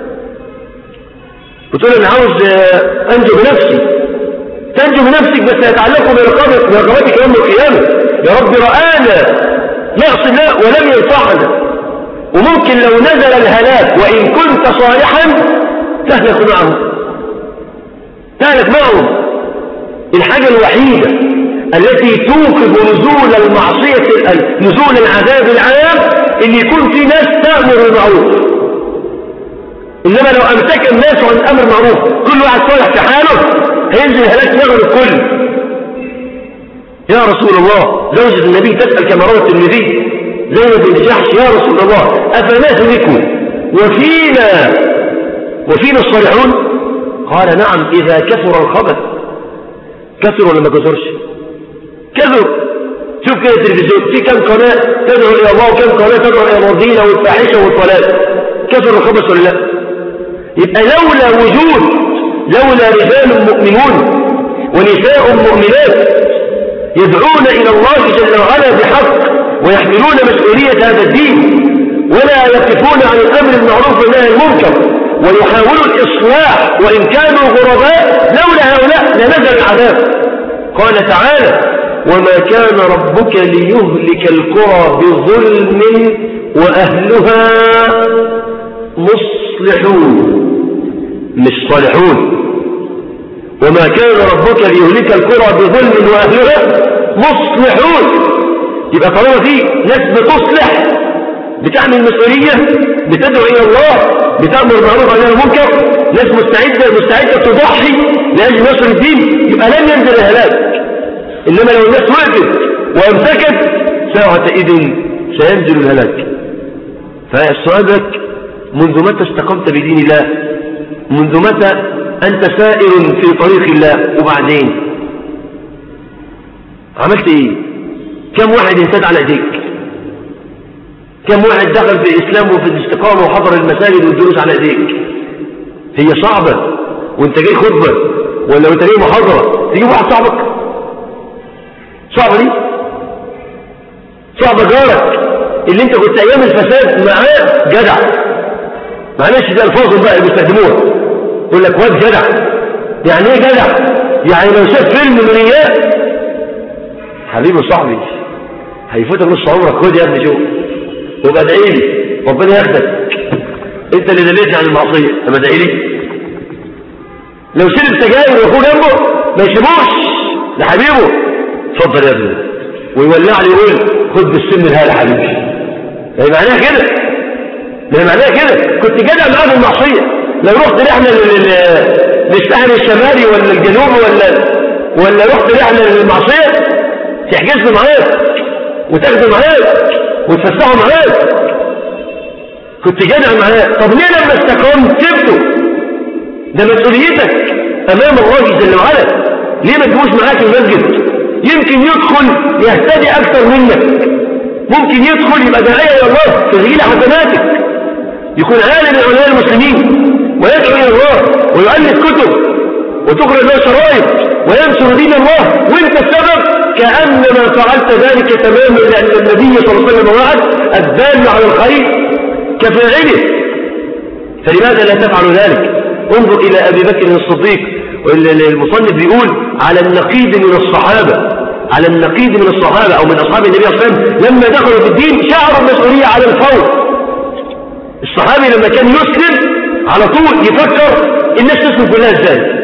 وتقول أنا عاوز آه، أنجو بنفسي تنجو بنفسك بس يتعلق برقبتك يوم القيامة يا رب رآنا نعصي الله ولم ينفعنا وممكن لو نزل الهلاك وإن كنت صالحا تهلك معه تهلك معه الحاجة الوحيدة التي توقف نزول المعصية نزول العذاب العام ان يكون في ناس تأمر بالمعروف انما لو امسك الناس عن امر معروف كل واحد صالح في حاله هينزل هلاك يغلب الكل يا رسول الله زوجة النبي تسأل كما روى الترمذي زينب بن جحش يا رسول الله أفنهلك وفينا وفينا الصالحون قال نعم إذا كثر الخبث كثر ولا ما كثرش كذب شوف كده التلفزيون في كم قناة تدعو إلى الله وكم قناة تدعو إلى الرذيلة والفاحشة والطلاق كثر الخبث ولا لا يبقى لولا وجود لولا رجال مؤمنون ونساء مؤمنات يدعون إلى الله جل وعلا بحق ويحملون مسؤولية هذا الدين ولا يقفون عن الأمر المعروف والنهي المنكر ويحاولوا الإصلاح وإن كانوا غرباء لولا هؤلاء لنزل العذاب قال تعالى وما كان ربك ليهلك القرى بظلم وأهلها مصلحون مش صالحون وما كان ربك ليهلك القرى بظلم وأهلها مصلحون يبقى طالما في ناس بتصلح بتعمل مسؤولية بتدعو إلى الله بتأمر بالمعروف عن المنكر ناس مستعدة مستعدة تضحي لأجل نصر الدين يبقى لن ينزل الهلاك إنما لو الناس وقفت وامسكت ساعتئذ سينزل الهلاك فالسؤال لك منذ متى استقمت بدين الله منذ متى أنت سائر في طريق الله وبعدين عملت ايه كم واحد انتد على ايديك كم واحد دخل في الإسلام وفي الاستقامة وحضر المساجد والدروس على ايديك هي صعبة وانت جاي خطبة ولا وانت جاي محاضرة تجيب واحد صاحبك صعبة دي صعبة جارك اللي انت كنت ايام الفساد معاه جدع معلش ده الفاظ بقى اللي بيستخدموها يقول لك واد جدع يعني ايه جدع يعني لو شاف فيلم من اياه حبيبي وصاحبي هيفوتك نص عمرك خد يا ابني شوف وابقى ادعي لي ربنا ياخدك انت اللي دليتني عن المعصيه ابقى ادعي لي لو شرب سجاير واخوه جنبه ما يشربوش ده حبيبه اتفضل يا ابني ويولع لي يقول خد بالسن الهاي يا حبيبي يعني معناها كده يعني معناها كده كنت جدع معاه في المعصيه لو رحت رحله للساحل الشمالي ولا الجنوبي ولا ولا رحت رحله للمعصيه تحجز معاك وتاخده معاك وتفسحه معاك كنت جدع معاه طب ليه لما استقمت سبته ده مسؤوليتك امام الله جل وعلا ليه ما تجوش معاك المسجد يمكن يدخل يهتدي اكثر منك ممكن يدخل يبقى داعيه الى الله تسجيل حسناتك يكون عالم من علماء المسلمين ويدعو الى الله ويؤلف كتب وتخرج له شرائط وينشر دين الله وانت السبب كأنما فعلت ذلك تماما لأن النبي صلى الله عليه وسلم وعد الدال على الخير كفاعله فلماذا لا تفعل ذلك انظر إلى أبي بكر الصديق المصنف بيقول على النقيض من الصحابة على النقيض من الصحابة أو من أصحاب النبي صلى الله عليه وسلم لما دخلوا في الدين شعروا المسؤولية على الفور الصحابي لما كان يسلم على طول يفكر الناس تسلم كلها ازاي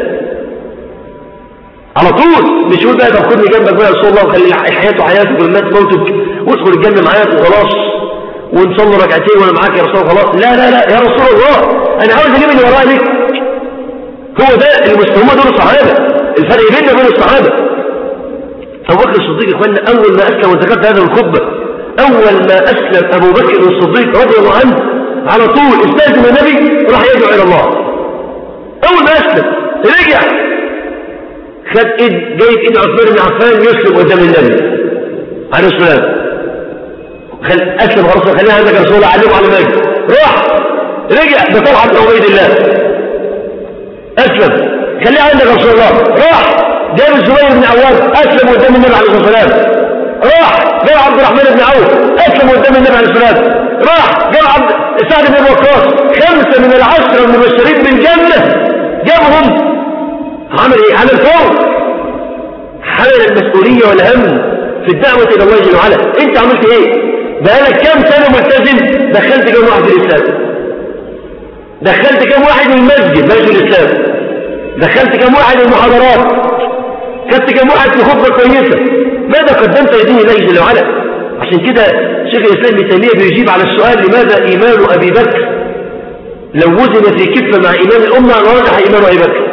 على طول مش يقول بقى طب خدني جنبك بقى يا رسول الله وخلي حياته حياتك والمات موتك وادخل الجنه معايا وخلاص ونصلي ركعتين وانا معاك يا رسول الله خلاص لا لا لا يا رسول الله انا عاوز اجيب اللي ورايا ليك هو ده هم دول الصحابه الفرق بيننا وبين الصحابه ابو بكر الصديق يا اخوانا اول ما اسلم وذكرت هذه الخطبه اول ما اسلم ابو بكر الصديق رضي الله عنه على طول استاذن النبي راح يدعو الى الله اول ما اسلم رجع خد ايد جايب ايد عثمان بن عفان يسلم قدام النبي عليه الصلاه خل... أسلم خلاص خليها عندك رسول الله علمه على ماجد راح رجع بطلحة بن عبيد الله أسلم خليها عندك رسول الله راح جاب الزبير بن عوام أسلم قدام النبي عليه الصلاة والسلام راح جاب عبد الرحمن بن عوف أسلم قدام النبي عليه الصلاة والسلام راح جاب عبد سعد بن وقاص خمسة من العشرة المبشرين بالجنة جابهم عمل ايه عمل فوق حمل المسؤولية والهم في الدعوة إلى الله جل وعلا أنت عملت إيه بقالك كام سنة ملتزم دخلت كام واحد في الإسلام دخلت كام واحد من المسجد ماشي الإسلام دخلت كام واحد من المحاضرات خدت كام واحد في خطبة كويسة ماذا قدمت لدين الله جل وعلا عشان كده شيخ الإسلام ابن تيمية بيجيب على السؤال لماذا إيمان أبي بكر لو وزن في كفة مع إيمان الأمة لرجح إيمان أبي بكر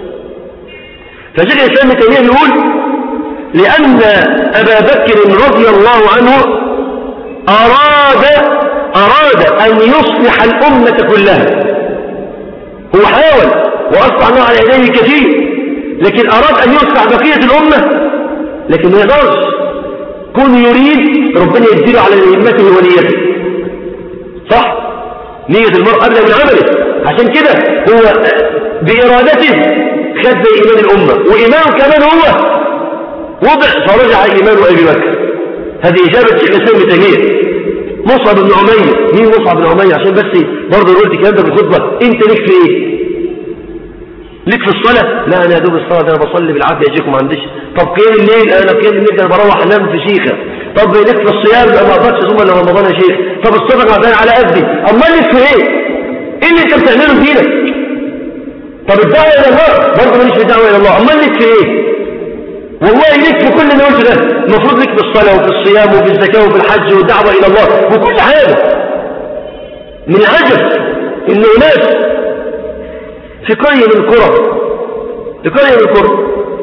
فشيخ الإسلام ابن تيمية بيقول لأن أبا بكر رضي الله عنه أراد أراد أن يصلح الأمة كلها هو حاول وأصلح الله على يديه كثير لكن أراد أن يصلح بقية الأمة لكن ما يقدرش كون يريد ربنا يديله على نعمته ونيته صح نية المرء أبدا من عمله عشان كده هو بإرادته خد إيمان الأمة وإيمانه كمان هو وضع فرجع إيمان أبي بكر هذه إجابة شيخ الإسلام ابن تيمية مصعب بن عمير مين مصعب بن عمير عشان بس برضه قلت الكلام ده في الخطبة أنت ليك في إيه؟ ليك في الصلاة؟ لا أنا يا دوب الصلاة ده أنا بصلي بالعافية يجيكم ما عنديش طب قيام الليل أنا قيام الليل أنا بروح أنام في شيخة طب ليك في الصيام أنا ما أقدرش أصوم إلا رمضان يا شيخ طب الصدقة ما على قدي أمال ليك في إيه؟ إيه اللي أنت بتعمله في إيدك؟ طب الدعوة إلى الله برضه ماليش في الدعوة إلى الله أمال ليك في إيه؟ والله ليك في كل اللي قلت ده المفروض لك في الصلاة وفي الصيام وفي الزكاة وفي الحج والدعوة إلى الله وكل حاجة من العجب إن ناس في قرية من القرى في قرية من القرى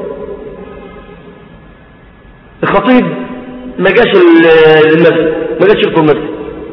الخطيب ما جاش المسجد ما جاش يخطب المسجد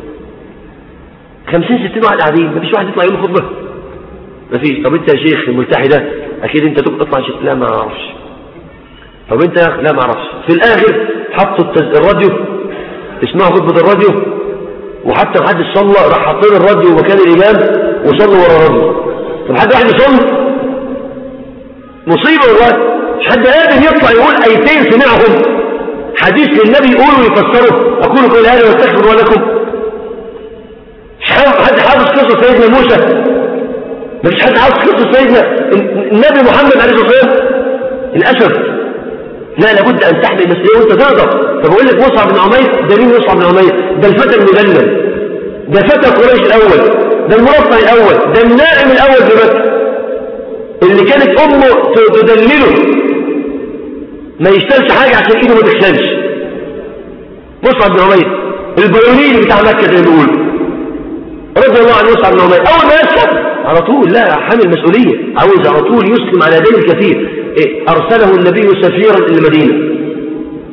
خمسين ستين واحد قاعدين ما فيش واحد يطلع يقول خطبة ما فيش طب انت يا شيخ الملتحي ده اكيد انت تطلع شيخ لا ما اعرفش طب انت يا اخي لا ما اعرفش في الاخر حطوا الراديو اسمعوا خطبه الراديو وحتى ما حدش صلى راح حاطين الراديو مكان الامام وصلوا ورا الراديو طب حد واحد يصلي مصيبه والله مش حد قادر يطلع يقول ايتين سمعهم حديث للنبي يقولوا ويفسروا اقول قول هذا واستغفر ولكم مش حد حافظ قصه سيدنا موسى مش حد حافظ قصه سيدنا النبي محمد عليه الصلاه والسلام للاسف لا لابد أن تحمل المسؤولية وأنت تقدر فبقول لك مصعب بن عمير ده مين مصعب بن عمير ده الفتى المذلل ده فتى قريش الأول ده المرفع الأول ده النائم الأول في مكة اللي كانت أمه تدلله ما يشتغلش حاجة عشان إيده ما تخشنش مصعب بن عمير البيونين بتاع مكة زي ما بيقولوا رضي الله عن مصعب بن عمير أول ما يسلم على طول لا حامل مسؤولية عاوز على طول يسلم على دين الكثير إيه؟ أرسله النبي سفيرا إلى المدينة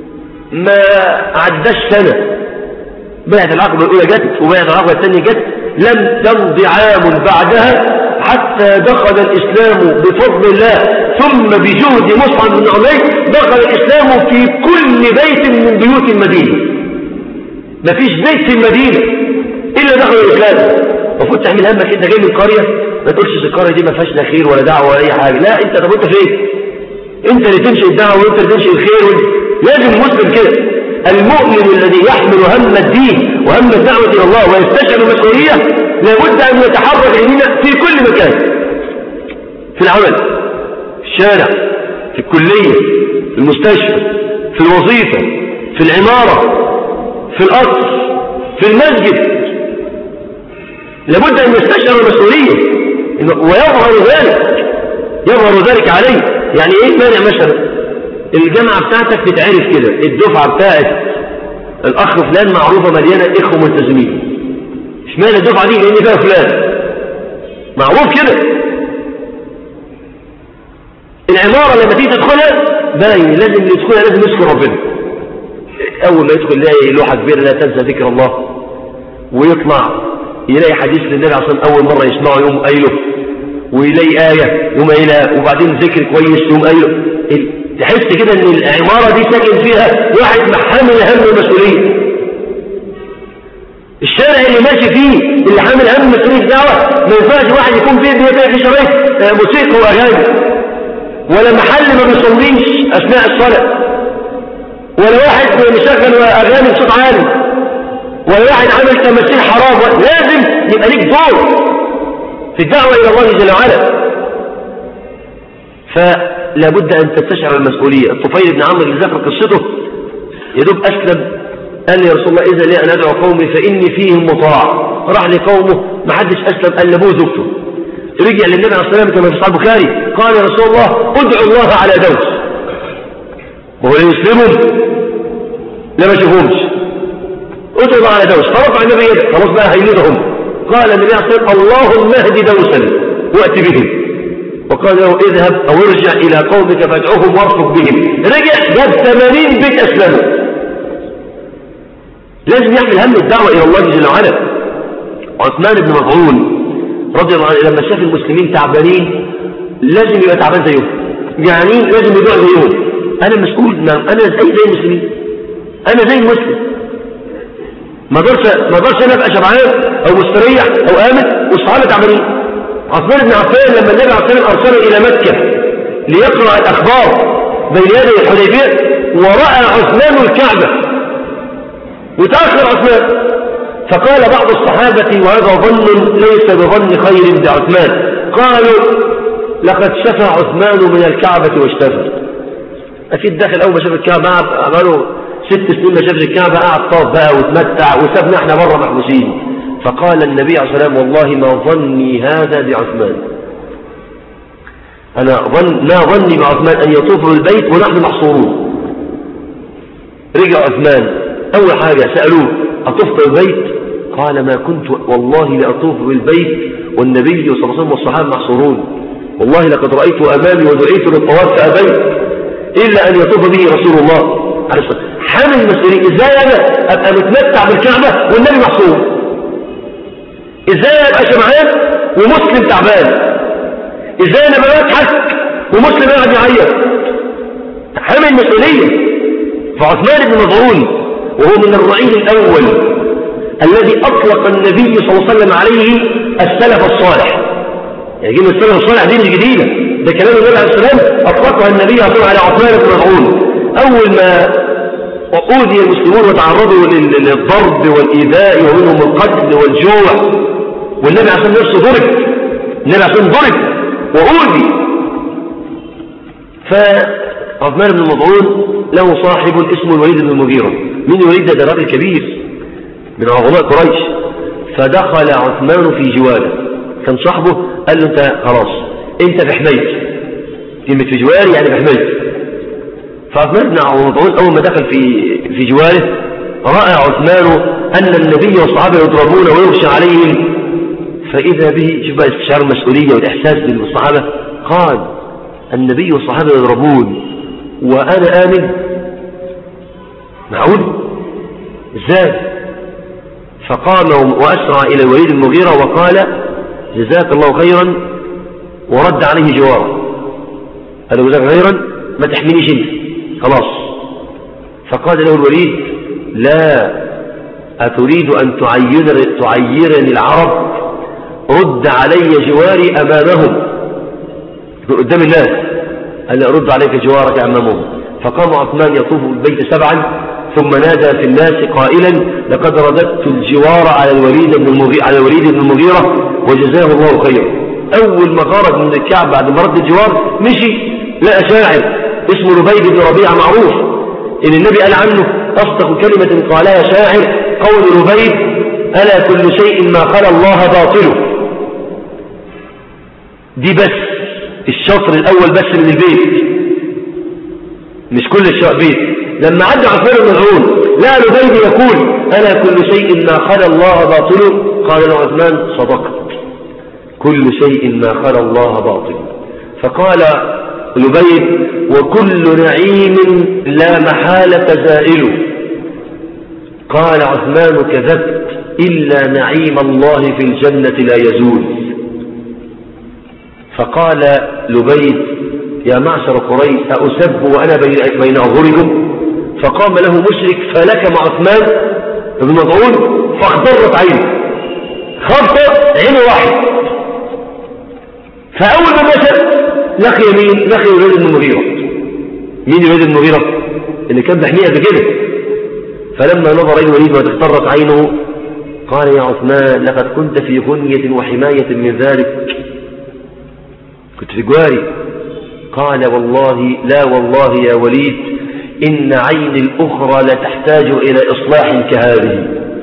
ما عداش سنة بيعة العقبة الأولى جت وبيعة العقبة الثانية جت لم تمضي عام بعدها حتى دخل الإسلام بفضل الله ثم بجهد مصعب بن عمير دخل الإسلام في كل بيت من بيوت المدينة ما فيش بيت في المدينة إلا دخل الإسلام المفروض تعمل همك أنت جاي من قرية ما تقولش القرية دي ما فيهاش لا خير ولا دعوة ولا أي حاجة لا أنت طب أنت فين أنت اللي تمشي الدعوة وأنت اللي تمشي الخير لازم مسلم كده المؤمن الذي يحمل هم الدين وهم الدعوة إلى الله ويستشعر المسؤولية لابد أن يتحرك إلينا في كل مكان في العمل في الشارع في الكلية في المستشفى في الوظيفة في العمارة في الأرض في المسجد لابد أن يستشعر المسؤولية ويظهر ذلك يظهر ذلك عليه يعني ايه مانع مثلا الجامعة بتاعتك تتعرف كده الدفعة بتاعت الأخ فلان معروفة مليانة إخوة ملتزمين اشمعنى الدفعة دي لأن فيها فلان معروف كده العمارة لما تيجي تدخلها باين لازم اللي يدخلها لازم يذكر ربنا أول ما يدخل يلاقي لوحة كبيرة لا تنسى ذكر الله ويطلع يلاقي حديث للنبي عشان أول مرة يسمعه يوم قايله ويلاقي آية يوم قايلها وبعدين ذكر كويس يوم قايله تحس كده ان العمارة دي ساكن فيها واحد محمل هم المسؤولية الشارع اللي ماشي فيه اللي حامل هم مسؤولية دعوة ما ينفعش واحد يكون فيه بيبيع في شرايط آه، موسيقى واغاني ولا محل ما بيصليش اثناء الصلاة ولا واحد مشغل اغاني بصوت عالي ولا واحد عمل تماثيل حرام لازم يبقى ليك دور في الدعوة الى الله جل وعلا فلابد أن تستشعر المسؤولية الطفيل بن عمرو اللي ذكر قصته يدوب أسلم قال لي يا رسول الله إذا لي أن أدعو قومي فإني فيهم مطاع راح لقومه ما حدش أسلم قال لابوه زوجته رجع للنبي عليه الصلاة والسلام كما في صحيح البخاري قال يا رسول الله ادعو الله على دوس وهو يسلمهم لا ما شافهمش ادعو الله على دوس فرفع النبي يده خلاص بقى هيلدهم قال النبي عليه الصلاة والسلام اللهم اهد دوسا وأت بهم وقال له اذهب أو ارجع إلى قومك فادعوهم وارفق بهم رجع جاب 80 بيت أسلموا لازم يعمل هم الدعوة إلى الله جل وعلا عثمان بن مظعون رضي الله عنه لما شاف المسلمين تعبانين لازم يبقى تعبان زيهم جعانين لازم يبقى زيهم أنا مسؤول أنا زي زي المسلمين أنا زي المسلم ما اقدرش ما اقدرش انا ابقى شبعان او مستريح او امن والصحابه تعبانين عثمان بن عفان لما النبي عليه الصلاه ارسله الى مكه ليقرا الاخبار بين يدي الحديبيه وراى عثمان الكعبه وتاخر عثمان فقال بعض الصحابه وهذا ظن ليس بظن خير بعثمان قالوا لقد شفى عثمان من الكعبه واشتفى اكيد داخل اول ما شاف الكعبه عملوا ست سنين ما شافش الكعبه قعد طاف بقى وتمتع وسابنا احنا بره محبوسين فقال النبي عليه الصلاة والسلام والله ما ظني هذا بعثمان أنا ظن ما ظني بعثمان أن يطوف بالبيت ونحن محصورون رجع عثمان أول حاجة سألوه أطفت بالبيت قال ما كنت والله لأطوف بالبيت والنبي صلى الله عليه وسلم والصحابة محصورون والله لقد رأيت أمامي ودعيت للطواف فأبيت إلا أن يطوف به رسول الله عليه الصلاة حامل المسؤولية إزاي أنا أبقى متمتع بالكعبة والنبي محصور ازاي ابقى شمعان ومسلم تعبان ازاي انا بضحك ومسلم قاعد يعيط حامل مسؤوليه فعثمان بن مظعون وهو من الرعيل الاول الذي اطلق النبي صلى الله عليه وسلم عليه السلف الصالح يعني جينا السلف الصالح دي مش جديده ده كلام النبي عليه السلام اطلقها النبي صلى الله عليه عثمان بن مظعون اول ما أوذي المسلمون وتعرضوا للضرب والإيذاء ومنهم القتل والجوع والنبي عشان نفسه ضرب النبي عشان ضرب وأوذي فعثمان بن مضعون له صاحب اسمه الوليد بن المغيرة من الوليد ده راجل كبير من عظماء قريش فدخل عثمان في جواله كان صاحبه قال له انت خلاص انت في حمايتي كلمة في جواري يعني في حمايتي فعثمان بن مضعون اول ما دخل في في جواله رأى عثمان أن النبي والصحابة يضربون ويغشى عليهم فإذا به شوف بقى استشعار المسؤولية والإحساس بالصحابة قال النبي والصحابة يضربون وأنا آمن معقول ازاي فقام وأسرع إلى الوليد المغيرة وقال جزاك الله خيرا ورد عليه جواره قال له جزاك خيرا ما تحمليش انت خلاص فقال له الوليد لا أتريد أن تعير تعيرني العرب رد علي جواري أمامهم قدام الناس قال رد عليك جوارك أمامهم فقام عثمان يطوف البيت سبعا ثم نادى في الناس قائلا لقد رددت الجوار على الوليد بن المغيرة على الوليد بن المغيرة وجزاه الله خيرا أول ما خرج من الكعب بعد ما رد الجوار مشي لقى شاعر اسمه لبيد بن ربيعة معروف إن النبي قال عنه أصدق كلمة قالها شاعر قول لبيد ألا كل شيء ما خلا الله باطله دي بس الشطر الأول بس من البيت مش كل البيت لما عدى عثمان بن مسعود لا لبيد يقول ألا كل شيء ما خلا الله باطله قال له عثمان صدقت كل شيء ما خلا الله باطل فقال لبيد وكل نعيم لا محالة زائل قال عثمان كذبت إلا نعيم الله في الجنة لا يزول فقال لبيد يا معشر قريش أسب وأنا بين أظهركم فقام له مشرك فلكم عثمان بن مضعون فاخضرت عينه خبطة عينه واحد فأول ما مشى لقي مين لقي وليد بن المغيرة مين وليد بن المغيرة اللي كان بحمية بكده فلما نظر إلى الوليد وتخترت عينه قال يا عثمان لقد كنت في غنية وحماية من ذلك كنت في جواري قال والله لا والله يا وليد إن عيني الأخرى لا تحتاج إلى إصلاح كهذه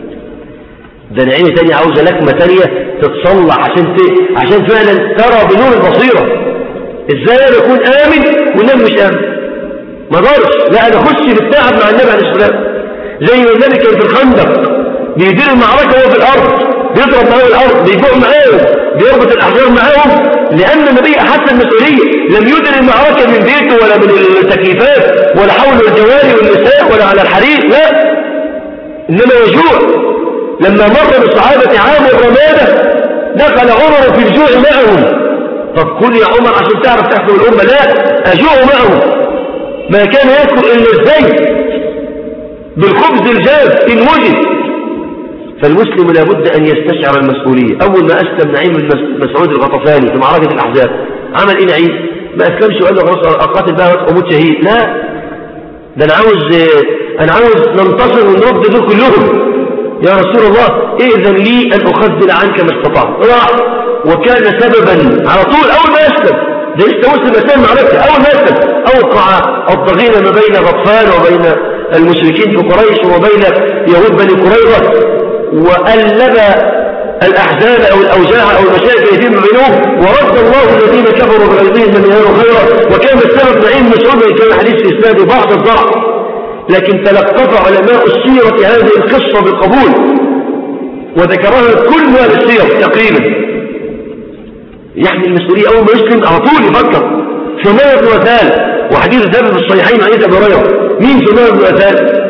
ده أنا عيني تانية عاوزة لكمة تانية تتصلح عشان ت... عشان فعلا ترى بنور البصيرة ازاي انا اكون امن والنبي مش امن ما دارش لا انا اخش بالتعب مع النبي عليه الصلاه زي ما النبي كان في الخندق بيدير المعركة وهو في الارض بيضرب معاه الارض بيجوع معاهم بيربط الاحجار معاهم لان النبي احس المسؤوليه لم يدر المعركه من بيته ولا من التكييفات ولا حول الجواري والنساء ولا على الحريق لا انما يجوع لما مر بالصحابه عام الرماده دخل عمر في الجوع معهم طب كل يا عمر عشان تعرف تحكم الامه لا اجوع معهم ما كان ياكل الا الزيت بالخبز الجاف ان وجد فالمسلم لابد أن يستشعر المسؤولية أول ما أسلم نعيم مسعود الغطفاني في معركة الأحزاب عمل إيه نعيم ما أسلمش وقال له خلاص أقاتل بقى وأموت شهيد لا ده أنا عاوز أنا عاوز ننتصر ونرد دول كلهم يا رسول الله إذن لي أن أخذل عنك ما استطعت راح وكان سببا على طول أول ما أسلم ده لسه مسلم أسلم معركة أول ما أسلم أوقع الضغين ما بين غطفان وبين المشركين في قريش وبين يهود بني قريظة وألب الأحزاب أو الأوجاع أو المشاكل يتم بينهم ورد الله الذين كفروا بغيظهم من ينالوا خيرا وكان السبب نعيم مسعود كان حديث في إسناده بعض الضعف لكن تلقف علماء السيرة هذه القصة بالقبول وذكرها كل أهل السير تقريبا يعني المسؤولية أول ما يسلم على طول يفكر ثمانية بن وثال وحديث ثابت في الصحيحين عن أبي هريرة مين ثمانية بن وثال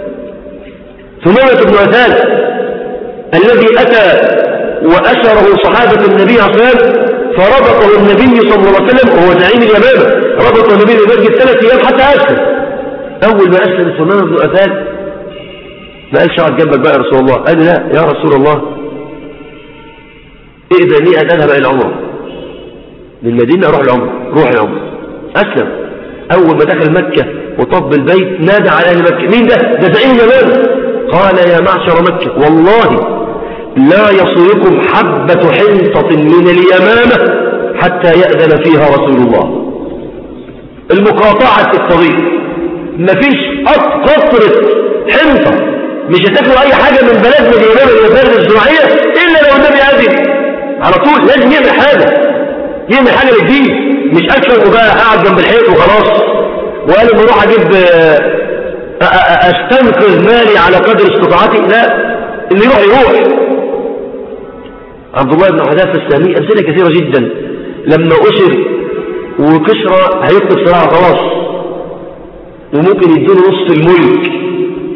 ثمانية بن وثال الذي أتى وأشره صحابة النبي صلى الله عليه وسلم فربطه النبي صلى الله عليه وسلم وهو زعيم اليمامة ربط النبي لمسجد ثلاث أيام حتى أسلم أول ما أسلم سلمان بن أثال ما قالش اقعد جنبك بقى يا رسول الله قال لا يا رسول الله إذا لي أن أذهب إلى العمرة من المدينة أروح العمرة روح العمرة أسلم أول ما دخل مكة وطب البيت نادى على أهل مكة مين ده؟ ده زعيم اليمامة قال يا معشر مكة والله لا يصلكم حبة حنطة من اليمامة حتى يأذن فيها رسول الله المقاطعة في الطريق مفيش قطرة حنطة مش هتاكلوا أي حاجة من بلد من اليمامة الوزارة الزراعية إلا لو النبي أذن على طول لازم يعمل حاجة يعمل حاجة للدين مش أكثر وبقى قاعد جنب الحيط وخلاص وقال لما اروح أجيب أستنقذ مالي على قدر استطاعتي لا اللي يروح يروح عبد الله بن حذافة السامي أمثلة كثيرة جدا لما أسر وكسرى هيطلب صراحة خلاص وممكن يديله نصف الملك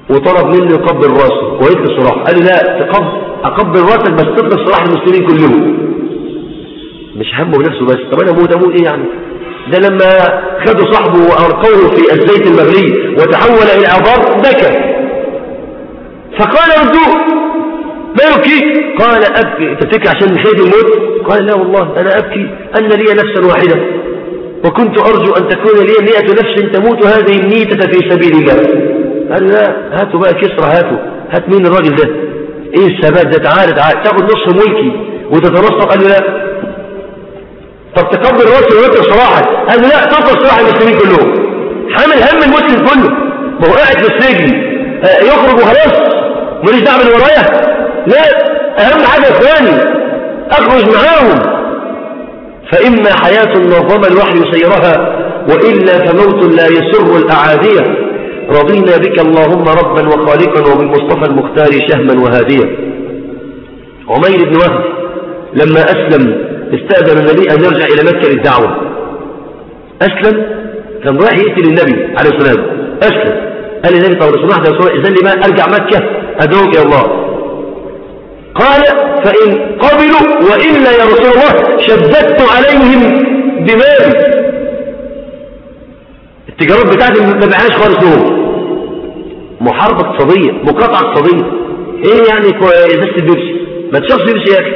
وطلب مني يقبل راسه وقلت صراحة قال لي لا تقبل أقبل راسك بس تطلق صراحة المسلمين كلهم مش همه بنفسه بس طب أنا أموت أموت إيه يعني ده لما خدوا صاحبه وأرقوه في الزيت المغلي وتحول إلى عظام بكى فقال ردوه ما يبكيك قال أبكي تبكي عشان خير الموت قال لا والله أنا أبكي أن لي نفسا واحدة وكنت أرجو أن تكون لي مئة نفس تموت هذه الميتة في سبيل الله قال لا هاتوا بقى كسرى هاتوا هات مين الراجل ده ايه الثبات ده تعال تعال تاخد نصف ملكي وتتنصر قال له لا طب تقبل راسي وانت صراحة قال له لا تقبل صراحة المسلمين كلهم حامل هم المسلم كله ما هو قاعد في السجن آه، يخرج وخلاص ماليش دعوه من ورايا لا أهم حاجة ثاني أخرج معاهم فإما حياة نظم الوحي سيرها وإلا فموت لا يسر الأعادية رضينا بك اللهم ربا وخالقا وبالمصطفى المختار شهما وهاديا عمير بن وهب لما أسلم استأذن النبي أن يرجع إلى مكة للدعوة أسلم كان رايح يقتل النبي عليه الصلاة والسلام أسلم قال النبي طب رسول الله عليه إذن لي ما أرجع مكة أدعوك يا الله قال فإن قبلوا وإلا يا رسول الله شددت عليهم دماغي التجارات بتاعتي ما بيعهاش خالص دول محاربة اقتصادية مقاطعة اقتصادية ايه يعني ازازة البيبسي ما تشربش بيبسي يا اخي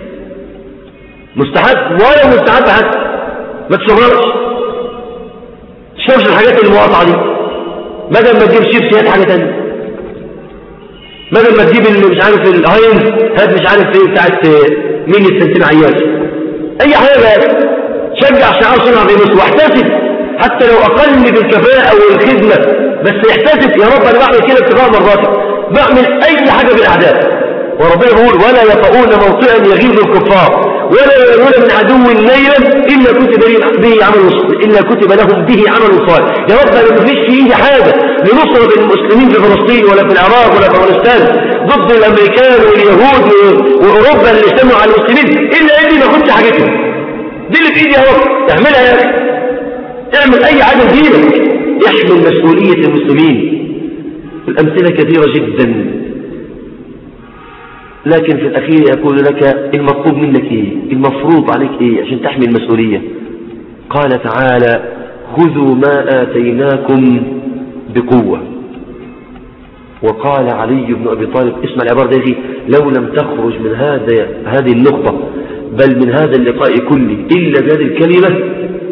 مستحب ولا مستحب حتى ما تشربش تشربش الحاجات المقاطعة دي بدل ما تجيب شيبسي هات حاجة تانية بدل ما تجيب اللي مش عارف الهاينز هات مش عارف ايه بتاعت مين السنتين عياش اي حاجة شجع شعار صنع بمصر واحتسب حتى لو اقل بالكفاءة والخدمة بس احتسب يا رب انا بعمل كده ابتغاء مراتك بعمل اي حاجة بالاعداء وربنا بيقول ولا يطؤون موطئا يغيظ الكفار ولا يرون من عدو ليلا إلا كتب به عمل إلا كتب لهم به عمل صالح يا رب أنا ما فيش في إيدي حاجة لنصرة المسلمين في فلسطين ولا في العراق ولا في أفغانستان ضد الأمريكان واليهود وأوروبا اللي اجتمعوا على المسلمين إلا إني ما كنتش حاجتهم دي اللي في إيدي يا رب اعملها يا أخي اعمل أي حاجة دينك يحمل مسؤولية المسلمين الأمثلة كثيرة جدا لكن في الأخير يقول لك المطلوب منك إيه المفروض عليك إيه عشان تحمي المسؤولية قال تعالى خذوا ما آتيناكم بقوة وقال علي بن أبي طالب اسمع العبارة دي لو لم تخرج من هذا هذه النقطة بل من هذا اللقاء كله إلا بهذه الكلمة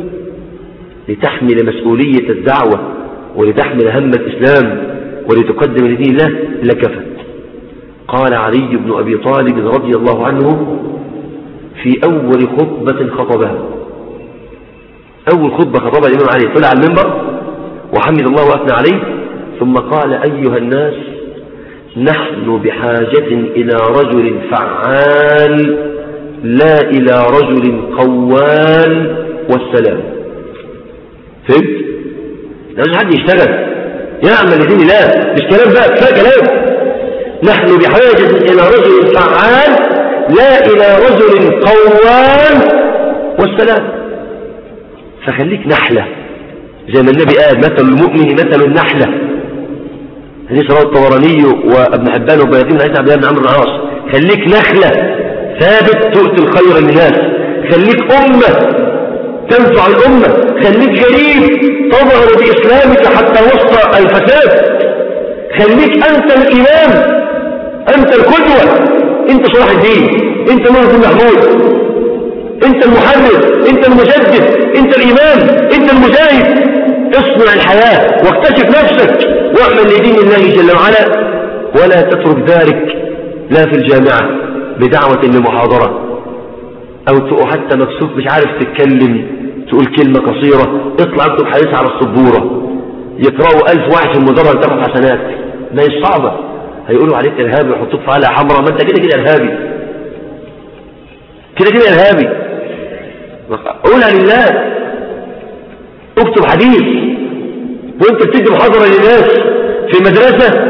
لتحمل مسؤولية الدعوة ولتحمل هم الإسلام ولتقدم لدين الله لكفت قال علي بن أبي طالب رضي الله عنه في أول خطبة خطبها أول خطبة خطبها الإمام علي طلع على المنبر وحمد الله وأثنى عليه ثم قال أيها الناس نحن بحاجة إلى رجل فعال لا إلى رجل قوال والسلام فهمت؟ لازم حد يشتغل يعمل لدين الله مش كلام بقى كفايه كلام نحن بحاجة إلى رجل فعال لا إلى رجل قوام والسلام فخليك نحلة زي ما النبي قال مثل المؤمن مثل النحلة حديث رواه الطبراني وابن حبان وبياتين عيسى عبد الله بن عمرو بن العاص خليك نخلة ثابت تؤتي الخير للناس خليك أمة تنفع الأمة خليك غريب تظهر بإسلامك حتى وسط الفساد خليك أنت الإمام أنت القدوة أنت صلاح الدين أنت نور الدين محمود أنت المحرر أنت المجدد أنت الإمام أنت المجاهد اصنع الحياة واكتشف نفسك واعمل لدين الله جل وعلا ولا تترك ذلك لا في الجامعة بدعوة لمحاضرة أو تقول حتى مكسوف مش عارف تتكلم تقول كلمة قصيرة اطلع اكتب حديث على السبورة يقرأوا ألف واحد في المدرج تاخد حسنات ما هي صعبة هيقولوا عليك إرهابي ويحطوك في على حمراء ما أنت كده كده إرهابي كده كده إرهابي قولها لله اكتب حديث وانت بتدي محاضرة للناس في مدرسة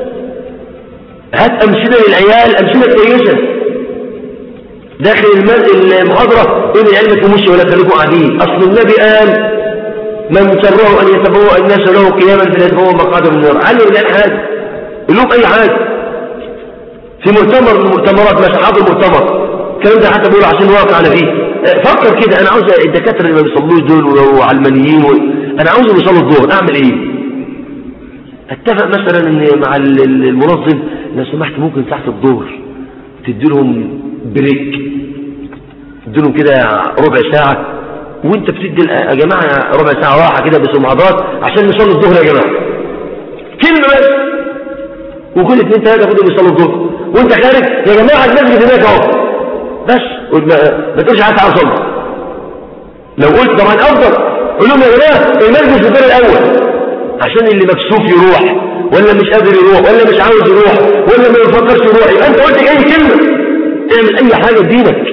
هات أمثلة للعيال أمثلة كويسة داخل المحاضرة قول العيال ما تمشي ولا خليكم قاعدين أصل النبي قال من سره أن يتبوأ الناس له قياما فليتبوأ مقعده من النار علم الآن هذا لهم اي حاجة في مؤتمر من المؤتمرات مش حاضر مؤتمر الكلام ده حتى بيقول عشان واقع انا فيه فكر كده انا عاوز الدكاتره اللي ما بيصلوش دول وعلمانيين و... انا عاوزهم يصلوا الظهر اعمل ايه اتفق مثلا ان مع المنظم لو سمحت ممكن ساعه الظهر تدي لهم بريك تدي لهم كده ربع ساعه وانت بتدي يا جماعه ربع ساعه راحه كده بس محاضرات عشان نصلي الظهر يا جماعه كلمه بس وكل اثنين ثلاثه خدوا يصلوا الظهر وانت خارج يا جماعه المسجد هناك اهو بس ما تقولش عايز اوصل لو قلت طبعا افضل قول لهم يا جماعه المسجد في الدور الاول عشان اللي مكسوف يروح ولا مش قادر يروح ولا مش عاوز يروح ولا ما يفكرش يروح يبقى انت قلت اي كلمه اعمل اي حاجه بدينك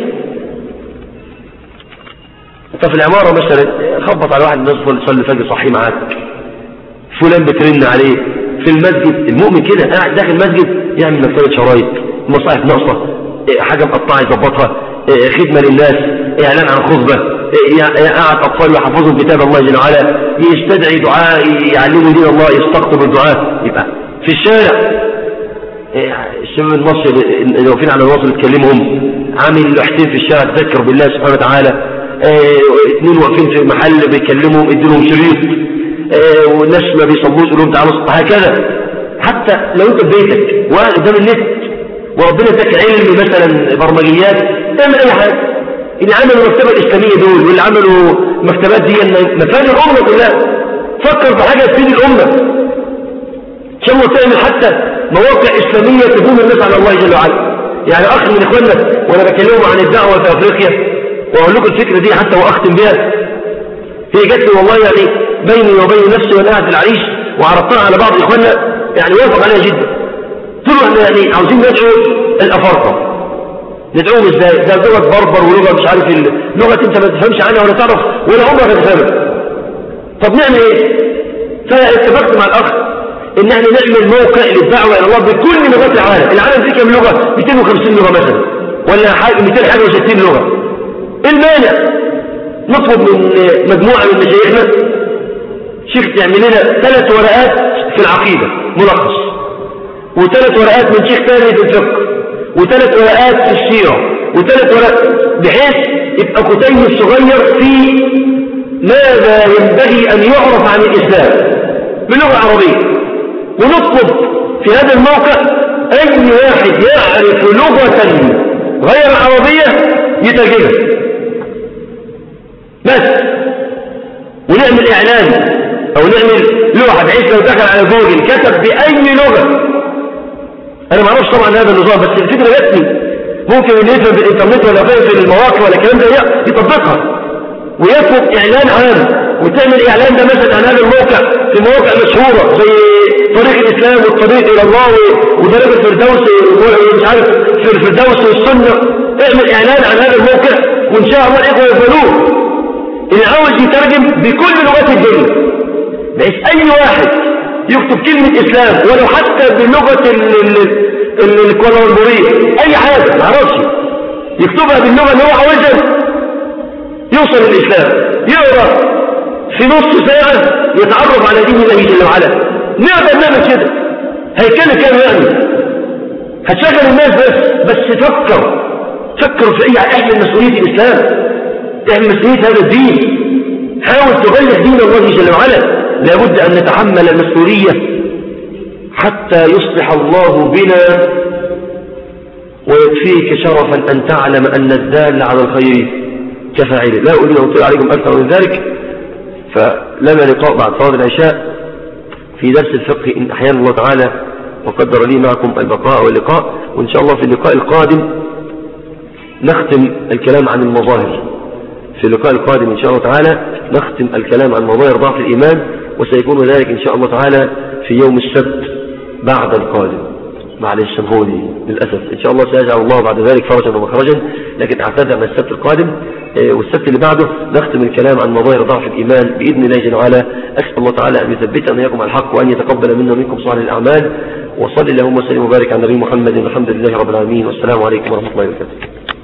انت في العماره مثلا خبط على واحد الناس يصلي الفجر صحي معاك فلان بترن عليه في المسجد المؤمن كده قاعد داخل المسجد يعمل مكتبه شرايط مصاحف ناقصه حاجه مقطعه يظبطها خدمه للناس اعلان عن خطبه قاعد أطفال يحفظهم كتاب الله جل وعلا يستدعي دعاء يعلموا دين الله يستقطب الدعاء يبقى في الشارع الشباب المصري اللي واقفين على الوصل يتكلمهم عامل لوحتين في الشارع تذكر بالله سبحانه وتعالى اثنين واقفين في محل بيكلمهم اديلهم شريط والناس ما بيصلوش يقول لهم تعالوا هكذا حتى لو انت في بيتك وقاعد قدام النت وربنا اداك علم مثلا برمجيات تعمل اي حاجه اللي عملوا المكتبة الإسلامية دول واللي عملوا المكتبات دي مفاد الأمة كلها فكر في حاجة تفيد الأمة إن شاء الله تعمل حتى مواقع إسلامية تدوم الناس على الله جل وعلا يعني أخ من إخواننا وأنا بكلمه عن الدعوة في أفريقيا وأقول لكم الفكرة دي حتى وأختم بها هي جت لي والله يعني بيني وبين نفسي وأنا قاعد في العريش وعرضتها على بعض إخواننا يعني وافق عليها جدا قلت له احنا يعني عاوزين ندعو الأفارقة ندعوهم ازاي ده لغه بربر ولغه مش عارف لغه انت ما تفهمش عنها ولا تعرف ولا عمرك هتفهمها طب نعمل ايه فاتفقت مع الاخ ان احنا نعمل موقع للدعوه الى الله بكل لغات العالم العالم فيه كم لغه 250 لغه مثلا ولا حاجه 260 لغه ايه المانع نطلب من مجموعه من مشايخنا شيخ تعمل لنا ثلاث ورقات في العقيده ملخص وثلاث ورقات من شيخ ثاني في الفقه وثلاث ورقات في السيرة وثلاث ورقات بحيث يبقى كتيب صغير في ماذا ينبغي أن يعرف عن الإسلام بلغة عربية ونطلب في هذا الموقع أي واحد يعرف لغة غير عربية يترجمها بس ونعمل إعلان أو نعمل لوحة بحيث لو دخل على جوجل كتب بأي لغة انا ما اعرفش طبعا هذا النظام بس الفكره جاتني ممكن اللي يفهم في الانترنت ولا فاهم في المواقع ولا الكلام ده يطبقها ويطلب اعلان عام وتعمل اعلان ده مثلا عن هذا الموقع في مواقع مشهوره زي طريق الاسلام والطريق الى الله ودرجه الفردوس ومش عارف في الفردوس والسنه اعمل اعلان عن هذا الموقع وان شاء الله الاخوه يفعلوه اللي عاوز يترجم بكل لغات الدنيا بحيث اي واحد يكتب كلمة إسلام ولو حتى بلغة الكولومبورية أي حاجة معرفش يكتبها باللغة اللي هو عاوزها يوصل للإسلام يقرأ في نص ساعة يتعرف على دين الله جل وعلا نقدر نعمل كده هيكلف كام يعني هتشغل الناس بس بس فكر فكر في اي احمل مسؤولية الاسلام احمل مسؤولية هذا الدين حاول تغير دين الله جل وعلا لابد أن نتحمل المسؤولية حتى يصلح الله بنا ويكفيك شرفا أن تعلم أن الدال على الخير كفاعله لا أريد أن أطيل عليكم أكثر من ذلك فلنا لقاء بعد صلاة العشاء في درس الفقه إن أحيانا الله تعالى وقدر لي معكم البقاء واللقاء وإن شاء الله في اللقاء القادم نختم الكلام عن المظاهر في اللقاء القادم إن شاء الله تعالى نختم الكلام عن مظاهر ضعف الإيمان وسيكون ذلك إن شاء الله تعالى في يوم السبت بعد القادم معلش نقولي للأسف إن شاء الله سيجعل الله بعد ذلك فرجا ومخرجا لكن أعتذر من السبت القادم آه، والسبت اللي بعده نختم الكلام عن مظاهر ضعف الإيمان بإذن الله جل وعلا أسأل الله تعالى أن يثبتنا إياكم على الحق وأن يتقبل منا ومنكم صالح الأعمال وصلي اللهم وسلم وبارك على نبي محمد والحمد لله رب العالمين والسلام عليكم ورحمة الله وبركاته